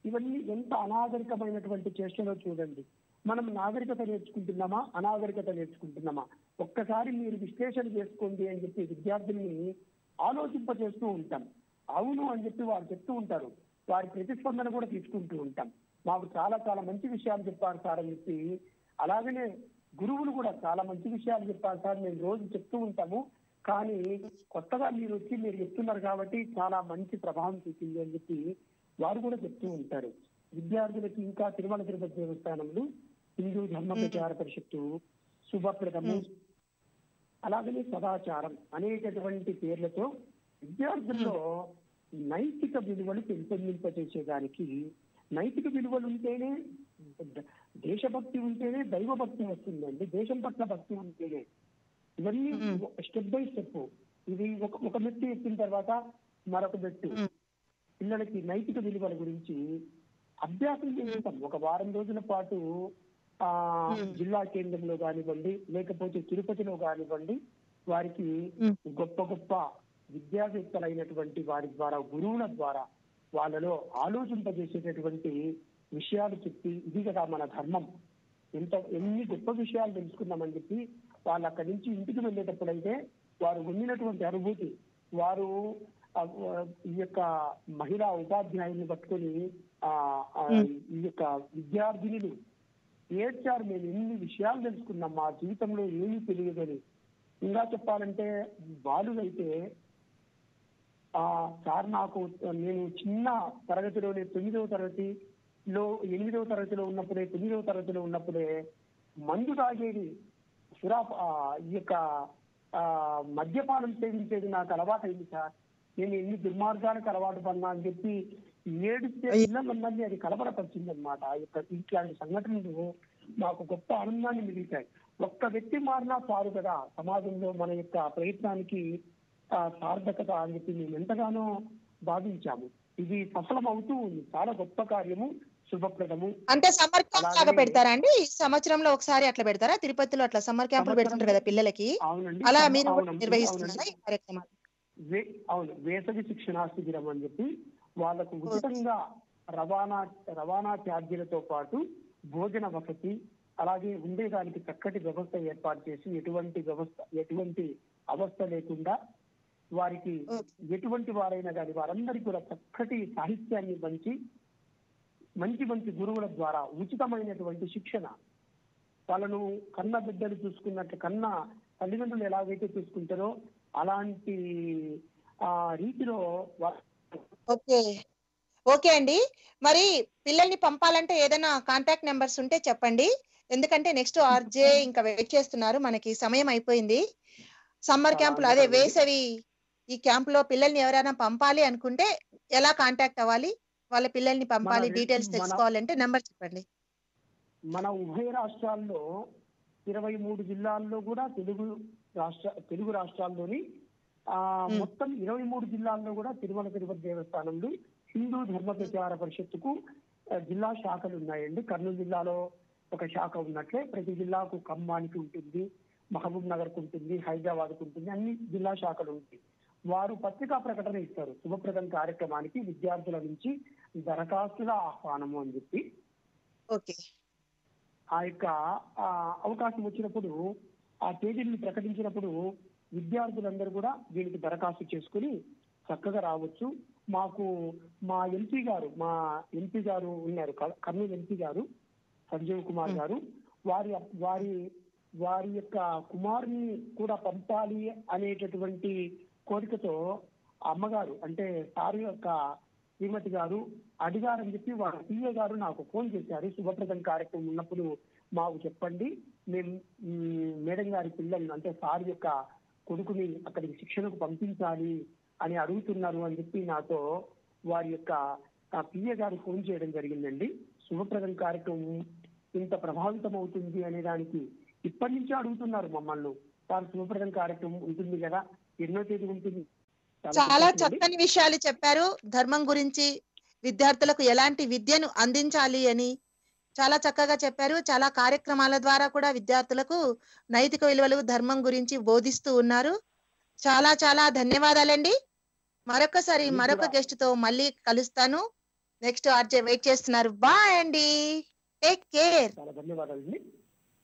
ఇవన్నీ ఎంత అనాగరికమైనటువంటి చేష్టలో చూడండి మనం నాగరికత నేర్చుకుంటున్నామా అనాగరికత నేర్చుకుంటున్నామా ఒక్కసారి మీరు విశ్లేషణ చేసుకోండి అని చెప్పి విద్యార్థుల్ని ఆలోచింపజేస్తూ ఉంటాం అవును అని చెప్పి వారు చెప్తూ ఉంటారు వారి ప్రతిస్పందన కూడా తీసుకుంటూ ఉంటాం మాకు చాలా చాలా మంచి విషయాలు చెప్పారు సార్ అని చెప్పి అలాగనే గురువులు కూడా చాలా మంచి విషయాలు చెప్పారు సార్ మేము రోజు చెప్తూ ఉంటాము కానీ కొత్తగా మీరు వచ్చి మీరు చెప్తున్నారు కాబట్టి చాలా మంచి ప్రభావం చూపింది అని చెప్పి వారు కూడా చెప్తూ ఉంటారు విద్యార్థులకి ఇంకా తిరుమల తిరుపతి దేవస్థానంలో హిందూ ధర్మ ప్రచార పరిషత్తు శుభప్రదము అలాగనే సదాచారం అనేటటువంటి పేర్లతో విద్యార్థుల్లో నైతిక విలువలు పెంపొందింపజేసేదానికి నైతిక విలువలు ఉంటేనే ద- దేశభక్తి ఉంటేనే దైవభక్తి వస్తుందండి దేశం పట్ల భక్తి ఉంటేనే ఇవన్నీ మ్మ్. స్టెప్ బై స్టెప్ ఇది ఒక ఒక మెట్టు ఎక్కిన తర్వాత మరొక మెట్టు మ్మ్. పిల్లలకి నైతిక విలువల గురించి అభ్యాసం చేస్తాం ఒక వారం రోజుల పాటు ఆ మ్మ్. జిల్లా కేంద్రంలో కానివ్వండి లేకపోతే తిరుపతిలో కానివ్వండి వారికి మ్మ్. గొప్ప గొప్ప విద్యావేత్తలైనటువంటి వారి ద్వారా గురువుల ద్వారా వాళ్ళలో ఆలోచింపజేసేటటువంటి విషయాలు చెప్పి ఇది కదా మన ధర్మం ఎంత ఎన్ని గొప్ప విషయాలు తెలుసుకున్నామని చెప్పి వాళ్ళు అక్కడి నుంచి ఇంటికి వెళ్ళేటప్పుడైతే వారు పొందినటువంటి అనుభూతి వారు ఆ, ఈ యొక్క మహిళా ఉపాధ్యాయుల్ని పట్టుకొని ఆ ఆ, ఈ యొక్క విద్యార్థినులు ఏడ్చారు మేము ఎన్ని విషయాలు తెలుసుకున్నాం మా జీవితంలో ఏమీ తెలియదని ఇంకా చెప్పాలంటే బాలుగైతే ఆ సార్ నాకు నేను చిన్న తరగతిలోనే తొమ్మిదవ తరగతిలో ఎనిమిదవ తరగతిలో ఉన్నప్పుడే తొమ్మిదవ తరగతిలో ఉన్నప్పుడే మందు తాగేది సురా ఆ, ఈ యొక్క ఆ, మద్యపానం సేవించేది నాకు అలవాటైంది సార్ నేను ఎన్ని దుర్మార్గానికి అలవాటు పడినా అని చెప్పి ఏడిస్తే పిల్లలందరినీ అది కలబరపరిచింది అనమాట ఆ యొక్క ఇట్లాంటి సంఘటనలు మాకు గొప్ప ఆనందాన్ని మిగిలితాయి ఒక్క వ్యక్తి మారినా చాలు కదా సమాజంలో మన యొక్క ప్రయత్నానికి ఆ, సార్థకత అని చెప్పి మేము ఎంతగానో భావించాము ఇది సఫలం అవుతూ ఉంది చాలా గొప్ప కార్యము శుభప్రదము అంటే సమ్మర్ క్యాంప్ లాగా అలాగే- పెడతారా అండి ఈ సంవత్సరంలో ఒకసారి అట్లా పెడతారా తిరుపతిలో అట్లా సమ్మర్ క్యాంపులు పెడుతుంటారు కదా పిల్లలకి అవునండి అలా సమ- మీరు కూడా అవునండి, నిర్వహిస్తున్నారా అవునండి. ఈ కార్యక్రమాలు వే- అవును వేసవి శిక్షణా శిబిరం అని చెప్పి వాళ్ళకు ఉచితంగా రవాణా రవాణా ఛార్జీలతో పాటు భోజన వసతి అలాగే ఉండేదానికి చక్కటి వ్యవస్థ ఏర్పాటు చేసి ఎటువంటి వ్యవస్థ ఎటువంటి అవస్థ లేకుండా వారికి ఎటువంటి వారైనా కానీ వారందరికీ కూడా చక్కటి సాహిత్యాన్ని పంచి మంచి మంచి గురువుల ద్వారా ఉచితమైనటువంటి శిక్షణ వాళ్ళను కన్న బిడ్డలు చూసుకున్నట్టు కన్న తల్లిదండ్రులు ఎలాగైతే చూసుకుంటారో అలాంటి ఆ రీతిలో వా- ఓకే ఓకే అండి మరి పిల్లల్ని పంపాలంటే ఏదైనా కాంటాక్ట్ నెంబర్స్ ఉంటే చెప్పండి ఎందుకంటే నెక్స్ట్ ఆర్జే ఇంకా వెయిట్ చేస్తున్నారు మనకి సమయం అయిపోయింది సమ్మర్ చాలా క్యాంపులు అదే అద్భుతం అండి. వేసవి ఈ క్యాంప్ లో పిల్లల్ని ఎవరైనా పంపాలి అనుకుంటే ఎలా కాంటాక్ట్ అవ్వాలి వాళ్ళ పిల్లల్ని పంపాలి మన- డీటెయిల్స్ మన- తెలుసుకోవాలంటే నెంబర్ చెప్పండి మన ఉభయ రాష్ట్రాల్లో ఇరవై మూడు జిల్లాల్లో కూడా తెలుగు రాష్ట్ర తెలుగు రాష్ట్రాల్లోని ఆ మ్. మొత్తం ఇరవై మూడు జిల్లాల్లో కూడా తిరుమల తిరుపతి దేవస్థానంలో హిందూ ధర్మ ప్రచార పరిషత్తుకు ఆ, జిల్లా శాఖలు ఉన్నాయండి కర్నూలు జిల్లాలో ఒక శాఖ ఉన్నట్లే ప్రతి జిల్లాకు ఖమ్మానికి ఉంటుంది మహబూబ్ నగర్ కు ఉంటుంది హైదరాబాద్ కు ఉంటుంది అన్ని జిల్లా శాఖలు ఉంటాయి వారు పత్రికా ప్రకటన ఇస్తారు శుభప్రదం కార్యక్రమానికి విద్యార్థుల నుంచి దరఖాస్తుల ఆహ్వానము అని చెప్పి ఓకే ఆ యొక్క ఆ, అవకాశం వచ్చినప్పుడు ఆ తేదీని ప్రకటించినప్పుడు విద్యార్థులందరూ కూడా దీనికి దరఖాస్తు చేసుకుని చక్కగా రావచ్చు మాకు మా ఎంపీ గారు మా ఎంపీ గారు ఉన్నారు క- కర్నూలు ఎంపీ గారు సంజీవ్ కుమార్ మ్. గారు వారి వారి వారి యొక్క కుమారుని కూడా పంపాలి అనేటటువంటి కోరికతో ఆ అమ్మగారు అంటే సార్ యొక్క శ్రీమతి గారు అడిగారని చెప్పి వారి పిఏ గారు నాకు ఫోన్ చేశారు శుభప్రదం కార్యక్రమం ఉన్నప్పుడు మాకు చెప్పండి మేము మ్, మేడం గారి పిల్లల్ని అంటే సార్ యొక్క కొడుకుని అక్కడికి శిక్షణకు పంపించాలి అని అడుగుతున్నారు అని చెప్పి నాతో వారి యొక్క ఆ పిఏ గారు ఫోన్ చేయడం జరిగిందండి శుభప్రదం కార్యక్రమం ఇంత ప్రభావితం అవుతుంది అనే దానికి ఇప్పటి నుంచే అడుగుతున్నారు మమ్మల్ని సార్ శుభప్రదం కార్యక్రమం ఉంటుంది కదా ఎన్నో తేదీ ఉంటుంది చాలా సంతోషం అండి. చక్కని విషయాలు చెప్పారు ధర్మం గురించి విద్యార్థులకు ఎలాంటి విద్యను అందించాలి అని చాలా చక్కగా చెప్పారు చాలా కార్యక్రమాల ద్వారా కూడా విద్యార్థులకు నైతిక విలువలు ధర్మం గురించి బోధిస్తూ ఉన్నారు చాలా చాలా ధన్యవాదాలండి మరొకసారి మీకు మరొక కూడా. గెస్ట్ తో మళ్ళీ కలుస్తాను నెక్స్ట్ ఆర్జే వెయిట్ చేస్తున్నారు బాయ్ అండి టేక్ కేర్ చాలా ధన్యవాదాలండి